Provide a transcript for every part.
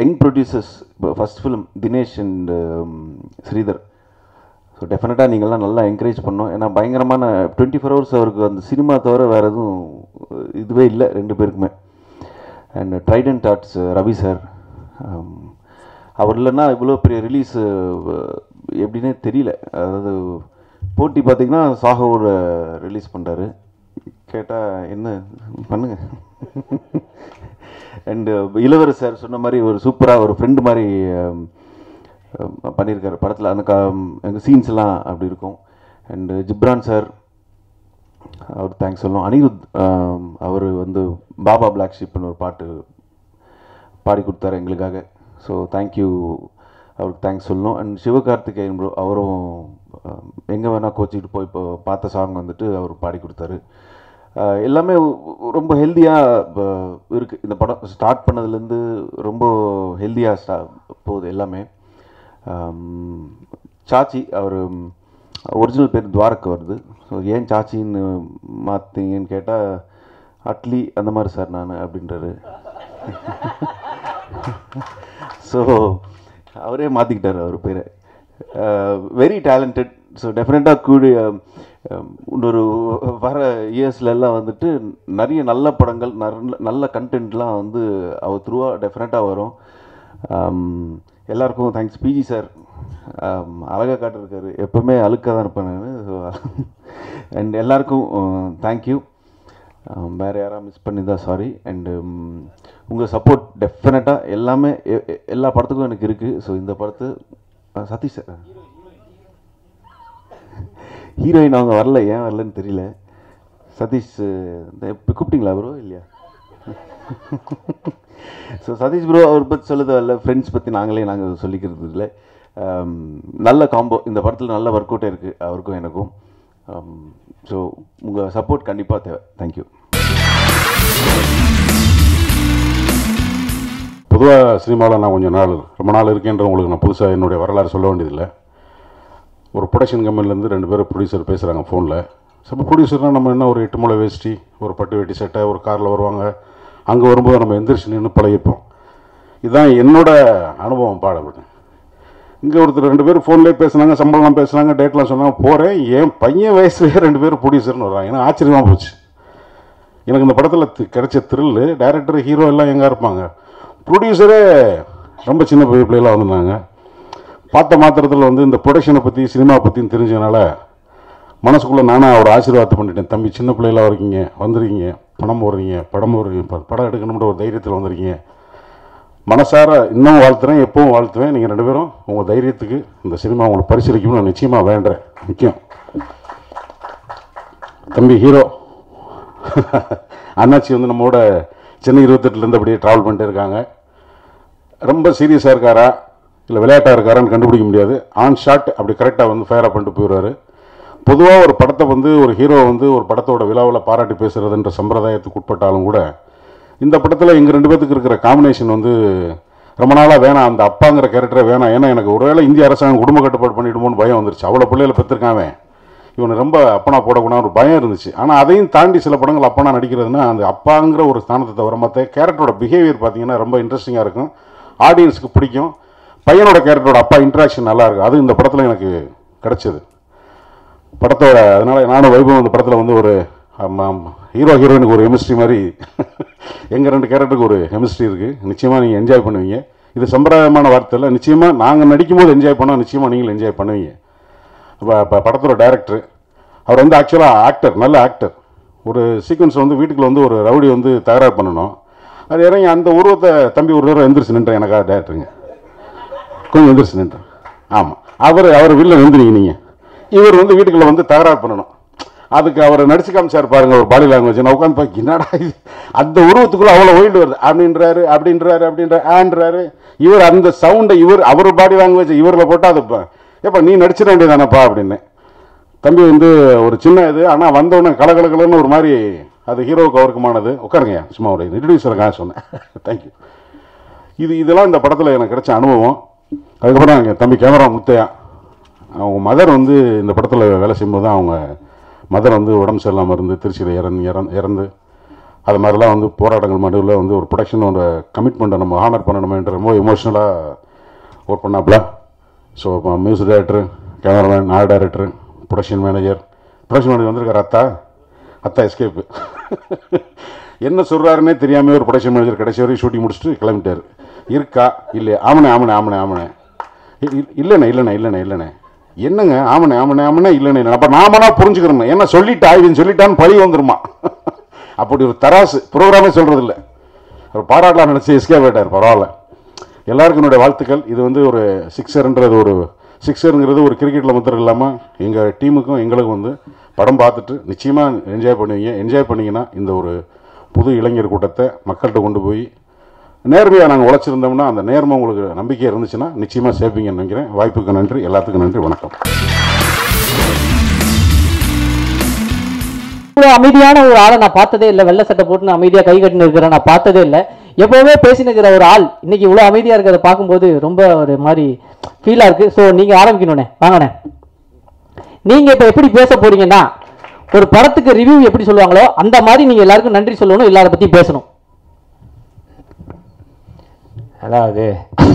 Young producers இப்போ first film Dinesh and Sridhar so டெஃபினட்டாக நீங்கள்லாம் நல்லா என்கரேஜ் பண்ணோம் ஏன்னா பயங்கரமான டுவெண்ட்டி ஃபோர் ஹவர்ஸ் அவருக்கு அந்த சினிமா தவிர வேறு எதுவும் இதுவே இல்லை ரெண்டு பேருக்குமே and Trident Arts Ravi sir அவர் இல்லைன்னா இவ்வளோ பெரிய ரிலீஸ் எப்படின்னே தெரியல அதாவது போட்டி பார்த்தீங்கன்னா சாகோட ரிலீஸ் பண்ணுறாரு கேட்டால் என்ன பண்ணுங்க அண்டு இளவரசர் சார் சொன்ன மாதிரி ஒரு சூப்பராக ஒரு ஃப்ரெண்டு மாதிரி um, um, பண்ணியிருக்காரு படத்தில் அந்த கா எங்கள் சீன்ஸ் எல்லாம் அப்படி இருக்கும் அண்டு ஜிப்ரான் சார் அவர் தேங்க்ஸ் சொல்லணும் அனிருத் அவர் வந்து பாபா பிளாக் ஷிப்னு ஒரு பாட்டு பாடி கொடுத்தாரு எங்களுக்காக ஸோ தேங்க்யூ அவருக்கு தேங்க்ஸ் சொல்லணும் அண்ட் சிவகார்த்திகேயன் ப்ரோ அவரும் எங்கே வேணால் கோச்சிக்கிட்டு போய் இப்போ பார்த்த சாங் வந்துட்டு அவர் பாடி கொடுத்தாரு அஹ் எல்லாமே ஒ- ரொம்ப ஹெல்த்தியாக இருக்குது இந்த படம் ஸ்டார்ட் பண்ணதுலேருந்து ரொம்ப ஹெல்த்தியாக ஸ்டா போகுது எல்லாமே ஆம், சாச்சி அவர் ஒரிஜினல் பேர் துவாரக் வருது ஸோ ஏன் சாச்சின்னு மாற்றிங்கன்னு கேட்டால் அட்லி அந்த மாதிரி சார் நான் அப்படின்றாரு ஸோ அவரே மாற்றிக்கிட்டார் அவர் பேரை வெரி டேலண்டட் ஸோ டெஃபினட்டாக கூடிய அஹ், இன்னொரு வர இயர்ஸ்லலாம் வந்துட்டு நிறைய நல்ல படங்கள் நல்ல நல்ல கண்டென்ட்லாம் வந்து அவர் த்ரூவாக டெஃபினட்டாக வரும் ஆம், எல்லாருக்கும் தேங்க்ஸ் பிஜி சார் அழகாக காட்டிருக்காரு எப்போவுமே அழுக்காக தான் இருப்பேன் நான் ஸோ அண்ட் எல்லாருக்கும் தேங்க்யூ வேறு யாராவது மிஸ் பண்ணியிருந்தா சாரி அண்டு உங்கள் சப்போர்ட் டெஃபினட்டாக எல்லாமே எ- எ- எல்லா படத்துக்கும் எனக்கு இருக்குது ஸோ இந்த படத்து அஹ், சதீஷ் சார் ஹீரோயின் அவங்க வரல ஏன் வரலன்னு தெரியல சதீஷ் இந்த இப்போ கூப்பிட்டீங்களா ப்ரோ இல்லையா ஸோ சதீஷ் ப்ரோ அவர் பற்றி சொல்லுதோ இல்லை ஃப்ரெண்ட்ஸ் பற்றி நாங்களே நாங்கள் சொல்லிக்கிறது இல்லை ஆம், நல்ல காம்போ இந்த படத்தில் நல்ல ஒர்க் அவுட்டே இருக்குது அவருக்கும் எனக்கும் ஸோ உங்கள் சப்போர்ட் கண்டிப்பாக தேவை தேங்க்யூ பொதுவாக சினிமாவில் நான் கொஞ்சம் நாள் ரொம்ப நாள் இருக்கேன்ற உங்களுக்கு நான் புதுசாக என்னுடைய வரலாறு சொல்ல வேண்டியதில்லை ஒரு ப்ரொடக்ஷன் கம்பெனிலேருந்து ரெண்டு பேரும் ப்ரொடியூசர் பேசுகிறாங்க ஃபோனில் சப்போ ப்ரொடியூசர்னால் நம்ம என்ன ஒரு எட்டு முளை வேஷ்டி ஒரு பட்டு வேட்டி சட்டை ஒரு காரில் வருவாங்க அங்கே வரும்போது நம்ம எந்திரிச்சு நின்று பழகிப்போம் இதுதான் என்னோட அனுபவம் பாடப்பட்டேன் இங்கே ஒருத்தர் ரெண்டு பேரும் ஃபோன்லேயே பேசுனாங்க சம்பளம்லாம் பேசுனாங்க டேட்லாம் சொன்னாங்க போகிறேன் என் பையன் வயசுலேயே ரெண்டு பேரும் ப்ரொடியூசர்னு வர்றாங்க ஏன்னா ஆச்சரியமாக போச்சு எனக்கு இந்த படத்தில் கிடைச்ச த்ரில்லு டைரக்டர் ஹீரோ எல்லாம் எங்கே இருப்பாங்க ப்ரொடியூசரே ரொம்ப சின்ன பைய பிள்ளைலாம் வந்திருந்தாங்க பார்த்த மாத்திரத்தில் வந்து இந்த ப்ரொடக்ஷனை பற்றி சினிமா பற்றியும் தெரிஞ்சதுனால மனசுக்குள்ளே நானே ஒரு ஆசீர்வாதம் பண்ணிட்டேன் தம்பி சின்ன பிள்ளைலாம் இருக்கீங்க வந்துருக்கீங்க பணம் போடுறீங்க படம் போடுறீங்க ப- படம் எடுக்கணும்ன்ற ஒரு தைரியத்தில் வந்திருக்கீங்க மனசார இன்னும் வாழ்த்துறேன் எப்பவும் வாழ்த்துவேன் நீங்கள் ரெண்டு பேரும் உங்கள் தைரியத்துக்கு இந்த சினிமா உங்களுக்கு பரிசீலிக்கும்னு நான் நிச்சயமாக வேண்டுறேன் முக்கியம் தம்பி ஹீரோ அண்ணாச்சி வந்து நம்மோட சென்னை இருபத்தெட்டுலேருந்து அப்படியே ட்ராவல் பண்ணிட்டு இருக்காங்க ரொம்ப சீரியஸாக இருக்காரா இல்லை விளையாட்டாக இருக்காரான்னு கண்டுபிடிக்க முடியாது ஆன் ஷாட் அப்படி கரெக்டாக வந்து ஃபயராக பண்ணிட்டு போயிடுவாரு பொதுவாக ஒரு படத்தை வந்து ஒரு ஹீரோ வந்து ஒரு படத்தோட விழாவில் பாராட்டி பேசுறதுன்ற சம்பிரதாயத்துக்கு உட்பட்டாலும் கூட இந்த படத்தில் எங்கள் ரெண்டு பேத்துக்கு இருக்கிற காம்பினேஷன் வந்து ரொம்ப நாளாக வேணாம் அந்த அப்பாங்கிற கேரக்டரே வேணாம் ஏன்னா எனக்கு ஒருவேளை இந்திய அரசாங்கம் குடும்ப கட்டுப்பாடு பண்ணிடுமோன்னு பயம் வந்துருச்சு அவ்வளோ பிள்ளைகளை பெற்றிருக்கான் அவன் இவனை ரொம்ப அப்பனா போடக்கூடாது ஒரு பயம் இருந்துச்சு ஆனால் அதையும் தாண்டி சில படங்கள் அப்பனா நடிக்கிறதுனா அந்த அப்பாங்கிற ஒரு ஸ்தானத்தை தவிர மற்ற கேரக்டரோட பிஹேவியர் பார்த்தீங்கன்னா ரொம்ப இன்ட்ரெஸ்டிங்காக இருக்கும் ஆடியன்ஸுக்கு பிடிக்கும் பையனோட கேரக்டரோட அப்பா இன்ட்ராக்ஷன் நல்லா இருக்கும் அது இந்த படத்தில் எனக்கு கிடைச்சது படத்தோட அதனால நானும் வைபவம் இந்த படத்தில் வந்து ஒரு ஹீரோ ஹீரோயினுக்கு ஒரு கெமிஸ்ட்ரி மாதிரி எங்கள் ரெண்டு கேரக்டருக்கு ஒரு கெமிஸ்ட்ரி இருக்குது நிச்சயமாக நீங்கள் என்ஜாய் பண்ணுவீங்க இது சம்பிரதாயமான வார்த்தை இல்லை நிச்சயமாக நாங்கள் நடிக்கும்போது என்ஜாய் பண்ணோம் நிச்சயமாக நீங்களும் என்ஜாய் பண்ணுவீங்க இப்போ இப்போ படத்தோட டைரக்டர் அவர் வந்து ஆக்சுவலாக ஆக்டர் நல்ல ஆக்டர் ஒரு சீக்வன்ஸ் வந்து வீட்டுக்குள்ள வந்து ஒரு ரவுடி வந்து தகராறு பண்ணணும் அது இறங்கி அந்த உருவத்தை தம்பி ஒரு தடவை எந்திரிச்சு நின்றேன் எனக்காக டேரக்டருங்க கொஞ்சம் எந்திரிச்சு நின்றேன் ஆமாம் அவர் அவர் வெளில நின்றுனீங்க நீங்கள் இவர் வந்து வீட்டுக்குள்ள வந்து தகராறு பண்ணணும் அதுக்கு அவர் நடிச்சு காமிச்சார் பாருங்க ஒரு பாடி லாங்குவேஜ் நான் உட்காந்து பார்க்க என்னடா இது அந்த உருவத்துக்குள்ள அவ்வளோ ஒயில்டு வருது அப்படின்றாரு அப்படின்றாரு அப்படின்ற ஆன்றாரு இவர் அந்த சவுண்டை இவர் அவர் பாடி லாங்குவேஜ் இவரில் போட்டால் அது ப- ஏப்பா நீ நடிச்சிட வேண்டியதானப்பா அப்படின்னு தம்பி வந்து ஒரு சின்ன இது ஆனால் வந்தவுடனே கலகலகலன்னு ஒரு மாதிரி அது ஹீரோவுக்கு அவருக்குமானது உட்காருங்க சும்மா ஒரு இன்ட்ரடியூசருக்காக சொன்னேன் தேங்க்யூ இது இதெல்லாம் இந்த படத்தில் எனக்கு கிடைச்ச அனுபவம் அதுக்கப்புறம் எங்கள் தம்பி கேமரா முத்தையா அவங்க மதர் வந்து இந்த படத்தில் வேலை செய்யும்போது தான் அவங்க மதர் வந்து உடம்பு சரியில்லாமல் இருந்து திருச்சியில் இறந்து இறந்து இறந்து அது மாதிரிலாம் வந்து போராட்டங்கள் நடுவில் வந்து ஒரு ப்ரொடக்ஷன் ஒரு கமிட்மெண்ட்டை நம்ம ஹானர் பண்ணணுமேன்ற ரொம்ப எமோஷ்னலாக ஒர்க் பண்ணாப்புல ஸோ இப்போ music director cameraman art director production manager production manager வந்திருக்கார் அத்தா அத்தா எஸ்கேப்பு என்ன சொல்கிறாருன்னே தெரியாமல் ஒரு ப்ரொடக்ஷன் மேனேஜர் கடைசி வரையும் ஷூட்டிங் முடிச்சுட்டு கிளம்பிட்டார் இருக்கா இல்லையா ஆமனே ஆமனே ஆமனே ஆமனே இ- இ- இல்லைண்ணே இல்லைண்ணே இல்லைண்ணே இல்லைண்ணே என்னங்க ஆமனே ஆமனே ஆமனே இல்லைண்ணே அப்போ நாமனா புரிஞ்சுக்கிறோம் என்ன சொல்லிட்டா இவன் சொல்லிட்டான்னு பழி வந்துருமா அப்படி ஒரு தராசு ப்ரோக்ராமே சொல்கிறது இல்லை ஒரு பாராட்டலாம் நினச்சி எஸ்கேப் ஆயிட்டார் பரவாயில்ல எல்லாருக்கும் என்னுடைய வாழ்த்துக்கள் இது வந்து ஒரு சிக்ஸர்ன்றது ஒரு சிக்ஸருங்கிறது ஒரு கிரிக்கெட்டில் மாத்திரம் இல்லாமல் எங்கள் டீமுக்கும் எங்களுக்கும் வந்து படம் பார்த்துட்டு நிச்சயமாக என்ஜாய் பண்ணுவீங்க என்ஜாய் பண்ணீங்கன்னா இந்த ஒரு புது இளைஞர் கூட்டத்தை மக்கள்கிட்ட கொண்டு போய் நேர்மையாக நாங்கள் உழைச்சிருந்தோம்னா அந்த நேர்மை உங்களுக்கு நம்பிக்கை இருந்துச்சுன்னா நிச்சயமாக சேர்ப்பீங்கன்னு நினைக்கிறேன் வாய்ப்புக்கு நன்றி எல்லாத்துக்கும் நன்றி வணக்கம் இவ்வளவு அமைதியான ஒரு ஆளை நான் பார்த்ததே இல்லை வெள்ளை சட்டை போட்டு அமைதியா கை கட்டின்னு இருக்கிற நான் பார்த்ததே இல்லை எப்பவுமே பேசினுக்கிற ஒரு ஆள் இன்னைக்கு இவ்வளவு அமைதியா இருக்கிறத பார்க்கும்போது ரொம்ப ஒரு மாதிரி ஃபீலா இருக்கு ஸோ நீங்க ஆரம்பிக்கணும்னே வாங்கண்ணே நீங்க இப்ப எப்படி பேச போறீங்கன்னா ஒரு படத்துக்கு ரிவ்யூ எப்படி சொல்லுவாங்களோ அந்த மாதிரி நீங்க எல்லாருக்கும் நன்றி சொல்லணும் எல்லார பத்தியும் பேசணும் அதாவது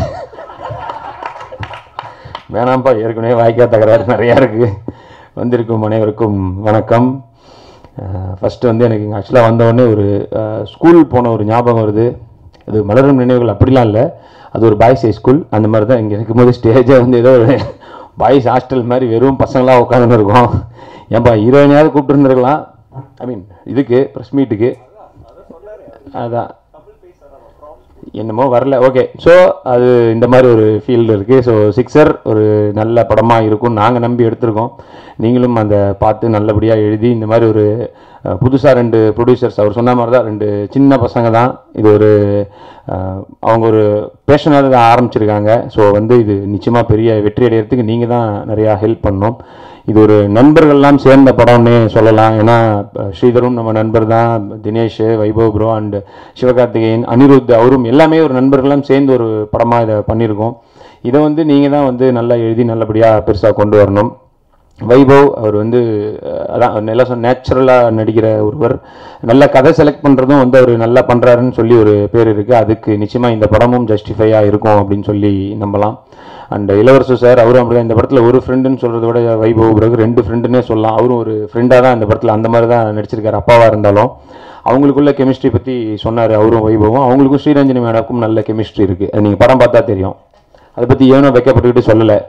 வேணாம்ப்பா ஏற்கனவே வாய்க்கா தகராறு நிறையா இருக்குது வந்திருக்கும் அனைவருக்கும் வணக்கம் ஃபஸ்ட்டு வந்து எனக்கு இங்கே ஆக்சுவலாக வந்தவொடனே ஒரு ஸ்கூல் போன ஒரு ஞாபகம் வருது அது மலரும் நினைவுகள் அப்படிலாம் இல்லை அது ஒரு பாய்ஸ் ஹை ஸ்கூல் அந்த மாதிரி தான் இங்கே இருக்கும்போது ஸ்டேஜே வந்து ஏதோ ஒரு பாய்ஸ் ஹாஸ்டல் மாதிரி வெறும் பசங்களாக உட்காந்துன்னு இருக்கோம் ஏன்பா ஹீரோயினாவது கூப்பிட்டு இருந்திருக்கலாம் ஐ மீன் இதுக்கு ப்ரெஸ் மீட்டுக்கு அதான் என்னமோ வரல ஓகே ஸோ அது இந்த மாதிரி ஒரு ஃபீல்டு இருக்குது ஸோ சிக்ஸர் ஒரு நல்ல படமாக இருக்கும் நாங்கள் நம்பி எடுத்திருக்கோம் நீங்களும் அந்த பார்த்து நல்லபடியாக எழுதி இந்த மாதிரி ஒரு புதுசாக ரெண்டு ப்ரொடியூசர்ஸ் அவர் சொன்ன மாதிரி தான் ரெண்டு சின்ன பசங்க தான் இது ஒரு அஹ், அவங்க ஒரு பேஷனாக தான் ஆரம்பிச்சிருக்காங்க ஸோ வந்து இது நிச்சயமாக பெரிய வெற்றி அடையிறதுக்கு நீங்கள் தான் நிறையா ஹெல்ப் பண்ணணும் இது ஒரு நண்பர்கள்லாம் சேர்ந்த படம்னே சொல்லலாம் ஏன்னா அஹ், ஸ்ரீதரும் நம்ம நண்பர் தான் தினேஷ் வைபவ் ப்ரோ அண்ட் சிவகார்த்திகேயன் அனிருத் அவரும் எல்லாமே ஒரு நண்பர்கள்லாம் சேர்ந்து ஒரு படமாக இதை பண்ணியிருக்கோம் இதை வந்து நீங்கள் தான் வந்து நல்லா எழுதி நல்லபடியாக பெருசாக கொண்டு வரணும் வைபவ் அவர் வந்து அஹ், அதான் நல்லா சொன்ன நேச்சுரலாக நடிக்கிற ஒருவர் நல்ல கதை செலக்ட் பண்ணுறதும் வந்து அவர் நல்லா பண்ணுறாருன்னு சொல்லி ஒரு பேர் இருக்குது அதுக்கு நிச்சயமாக இந்த படமும் ஜஸ்டிஃபையாக இருக்கும் அப்படின்னு சொல்லி நம்பலாம் அண்ட் இளவரசு சார் அவரும் அப்படிதான் இந்த படத்தில் ஒரு ஃப்ரெண்டுன்னு சொல்கிறத விட வைபவ் பிறகு ரெண்டு ஃப்ரெண்டுன்னே சொல்லலாம் அவரும் ஒரு ஃப்ரெண்டாக தான் இந்த படத்தில் அந்த மாதிரி தான் நடிச்சிருக்காரு அப்பாவாக இருந்தாலும் அவங்களுக்குள்ள கெமிஸ்ட்ரி பற்றி சொன்னார் அவரும் வைபவும் அவங்களுக்கும் ஸ்ரீரஞ்சனி மேடக்கும் நல்ல கெமிஸ்ட்ரி இருக்குது அது நீங்கள் படம் பார்த்தா தெரியும் அதை பற்றி ஏனோ வைக்கப்பட்டுக்கிட்டு சொல்லலை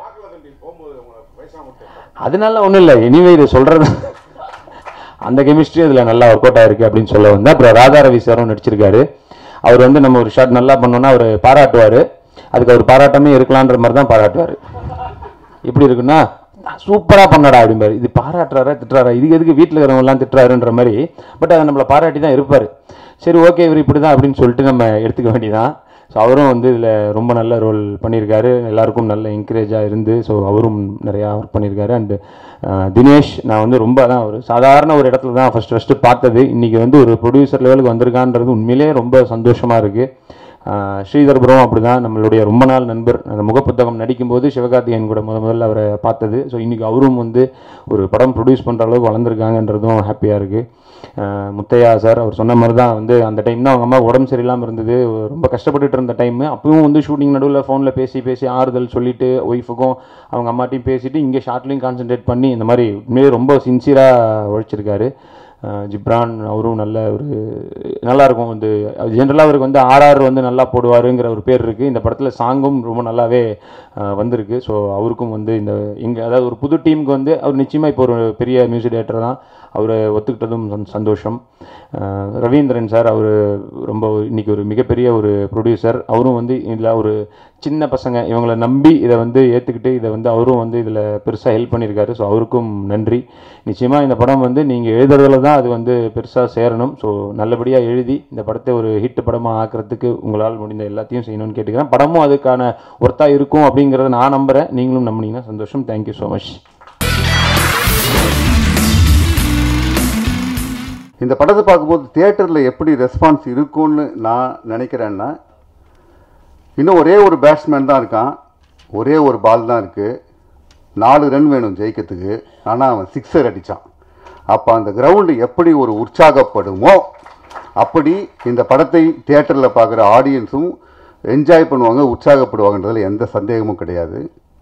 அதனால ஒன்றும் இல்லை எனிவே இது சொல்கிறது அந்த கெமிஸ்ட்ரி அதில் நல்லா ஒர்க் அவுட் ஆயிருக்கு அப்படின்னு சொல்ல வந்தேன் அப்புறம் ராதா ரவி சாரும் நடிச்சிருக்காரு அவர் வந்து நம்ம ஒரு ஷாட் நல்லா பண்ணோம்னா அவர் பாராட்டுவார் அதுக்கு அவர் பாராட்டாமே இருக்கலான்ற மாதிரி தான் பாராட்டுவார் எப்படி இருக்குன்னா சூப்பராக பண்ணடா அப்படிம்பாரு இது பாராட்டுறாரா திட்டுறாரா இதுக்கு எதுக்கு வீட்டில் இருக்கிறவங்கலாம் திட்டுறாருன்ற மாதிரி பட் அதை நம்மளை பாராட்டி தான் இருப்பார் சரி ஓகே இவர் இப்படி தான் அப்படின்னு சொல்லிட்டு நம்ம எடுத்துக்க வேண்டியதான் ஸோ அவரும் வந்து இதில் ரொம்ப நல்ல ரோல் பண்ணியிருக்காரு எல்லாருக்கும் நல்ல என்கரேஜாக இருந்து ஸோ அவரும் நிறையா ஒர்க் பண்ணியிருக்காரு அண்டு தினேஷ் நான் வந்து ரொம்ப தான் ஒரு சாதாரண ஒரு இடத்துல தான் ஃபஸ்ட்டு ஃபஸ்ட்டு பார்த்தது இன்றைக்கி வந்து ஒரு ப்ரொடியூசர் லெவலுக்கு வந்திருக்கான்றது உண்மையிலே ரொம்ப சந்தோஷமாக இருக்குது ஆஹ் ஸ்ரீதர் ப்ரோவும் அப்படி தான் நம்மளுடைய ரொம்ப நாள் நண்பர் அந்த முகப்புத்தகம் நடிக்கும்போது சிவகார்த்திகேயன் கூட முத முதல்ல அவரை பார்த்தது ஸோ இன்றைக்கி அவரும் வந்து ஒரு படம் ப்ரொடியூஸ் பண்ணுற அளவுக்கு வளர்ந்துருக்காங்கன்றதும் ஹாப்பியாக இருக்குது முத்தையா சார் அவர் சொன்ன மாதிரி தான் வந்து அந்த டைம் தான் அவங்க அம்மா உடம்பு சரியில்லாமல் இருந்தது ரொம்ப கஷ்டப்பட்டுட்டு இருந்த டைம் அப்பவும் வந்து ஷூட்டிங் நடுவில் ஃபோனில் பேசி பேசி ஆறுதல் சொல்லிட்டு ஒய்ஃபுக்கும் அவங்க அம்மாட்டையும் பேசிட்டு இங்கே ஷார்ட்லையும் கான்சென்ட்ரேட் பண்ணி இந்த மாதிரி உண்மையிலே ரொம்ப சின்சியராக உழைச்சிருக்காரு அஹ் ஜிப்ரான் அவரும் நல்ல ஒரு நல்லா இருக்கும் வந்து ஜென்ரலாக அவருக்கு வந்து ஆர்ஆர் வந்து நல்லா போடுவாருங்கிற ஒரு பேர் இருக்குது இந்த படத்தில் சாங்கும் ரொம்ப நல்லாவே அஹ், வந்திருக்கு ஸோ அவருக்கும் வந்து இந்த இங்கே அதாவது ஒரு புது டீமுக்கு வந்து அவர் நிச்சயமாக இப்போ ஒரு பெரிய மியூசிக் டேரக்டர் தான் அவரை ஒத்துக்கிட்டதும் சந்- சந்தோஷம் அஹ், ரவீந்திரன் சார் அவர் ரொம்ப இன்னைக்கு ஒரு மிகப்பெரிய ஒரு ப்ரொடியூசர் அவரும் வந்து இதில் ஒரு சின்ன பசங்க இவங்களை நம்பி இதை வந்து ஏற்றுக்கிட்டு இதை வந்து அவரும் வந்து இதில் பெருசாக ஹெல்ப் பண்ணியிருக்காரு ஸோ அவருக்கும் நன்றி நிச்சயமாக இந்த படம் வந்து நீங்கள் எழுதுறதுல தான் அது வந்து பெருசாக சேரணும் ஸோ நல்லபடியாக எழுதி இந்த படத்தை ஒரு ஹிட் படமாக ஆக்கிறதுக்கு உங்களால் முடிந்த எல்லாத்தையும் செய்யணும்னு கேட்டுக்கிறேன் படமும் அதுக்கான ஒர்த்தாக இருக்கும் அப்படிங்கிறத நான் நம்புகிறேன் நீங்களும் நம்புனீங்கன்னா சந்தோஷம் தேங்க்யூ ஸோ மச் இந்த படத்தை பார்க்கும்போது தியேட்டரில் எப்படி ரெஸ்பான்ஸ் இருக்கும்னு நான் நினைக்கிறேன்னா இன்னும் ஒரே ஒரு பேட்ஸ்மேன் தான் இருக்கான் ஒரே ஒரு பால் தான் இருக்குது நாலு ரன் வேணும் ஜெயிக்கிறதுக்கு ஆனால் அவன் சிக்ஸர் அடித்தான் அப்போ அந்த கிரவுண்டு எப்படி ஒரு உற்சாகப்படுமோ அப்படி இந்த படத்தை தியேட்டரில் பார்க்குற ஆடியன்ஸும் என்ஜாய் பண்ணுவாங்க உற்சாகப்படுவாங்கன்றதுல எந்த சந்தேகமும் கிடையாது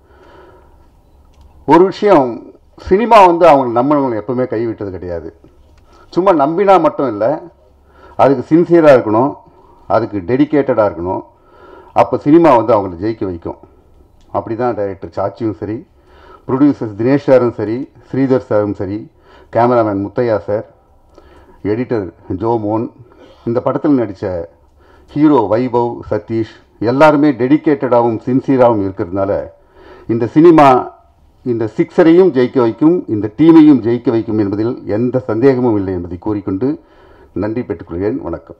ஒரு விஷயம் சினிமா வந்து அவங்க நம்மளவங்களை எப்பவுமே கைவிட்டது கிடையாது சும்மா நம்பினா மட்டும் இல்லை அதுக்கு சின்சியராக இருக்கணும் அதுக்கு டெடிகேட்டடாக இருக்கணும் அப்போ சினிமா வந்து அவங்கள ஜெயிக்க வைக்கும் அப்படி தான் டைரக்டர் சாச்சியும் சரி ப்ரொடியூசர்ஸ் தினேஷ் சாரும் சரி ஸ்ரீதர் சாரும் சரி cameraman Muthaiya sir editor Jomon இந்த படத்தில் நடித்த ஹீரோ வைபவ் சதீஷ் எல்லாருமே டெடிகேட்டடாகவும் சின்சியராகவும் இருக்கிறதுனால இந்த சினிமா இந்த சிக்ஸரையும் ஜெயிக்க வைக்கும் இந்த டீமையும் ஜெயிக்க வைக்கும் என்பதில் எந்த சந்தேகமும் இல்லை என்பதை கூறிக்கொண்டு நன்றி பெற்றுக்கொள்கிறேன் வணக்கம்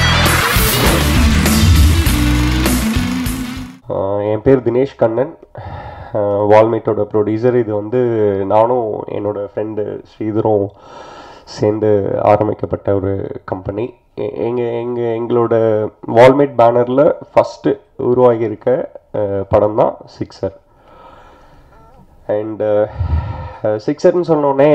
ஆஹ் என் பேர் தினேஷ் கண்ணன் வால்மேட்டோட ப்ரொடியூசர் இது வந்து நானும் என்னோட ஃப்ரெண்டு ஸ்ரீதரும் சேர்ந்து ஆரம்பிக்கப்பட்ட ஒரு கம்பெனி எங்கள் எங்கள் எங்களோட வால்மேட் பேனரில் ஃபஸ்ட்டு உருவாகியிருக்க படம் தான் சிக்ஸர் அண்டு சிக்ஸர்னு சொன்னோடனே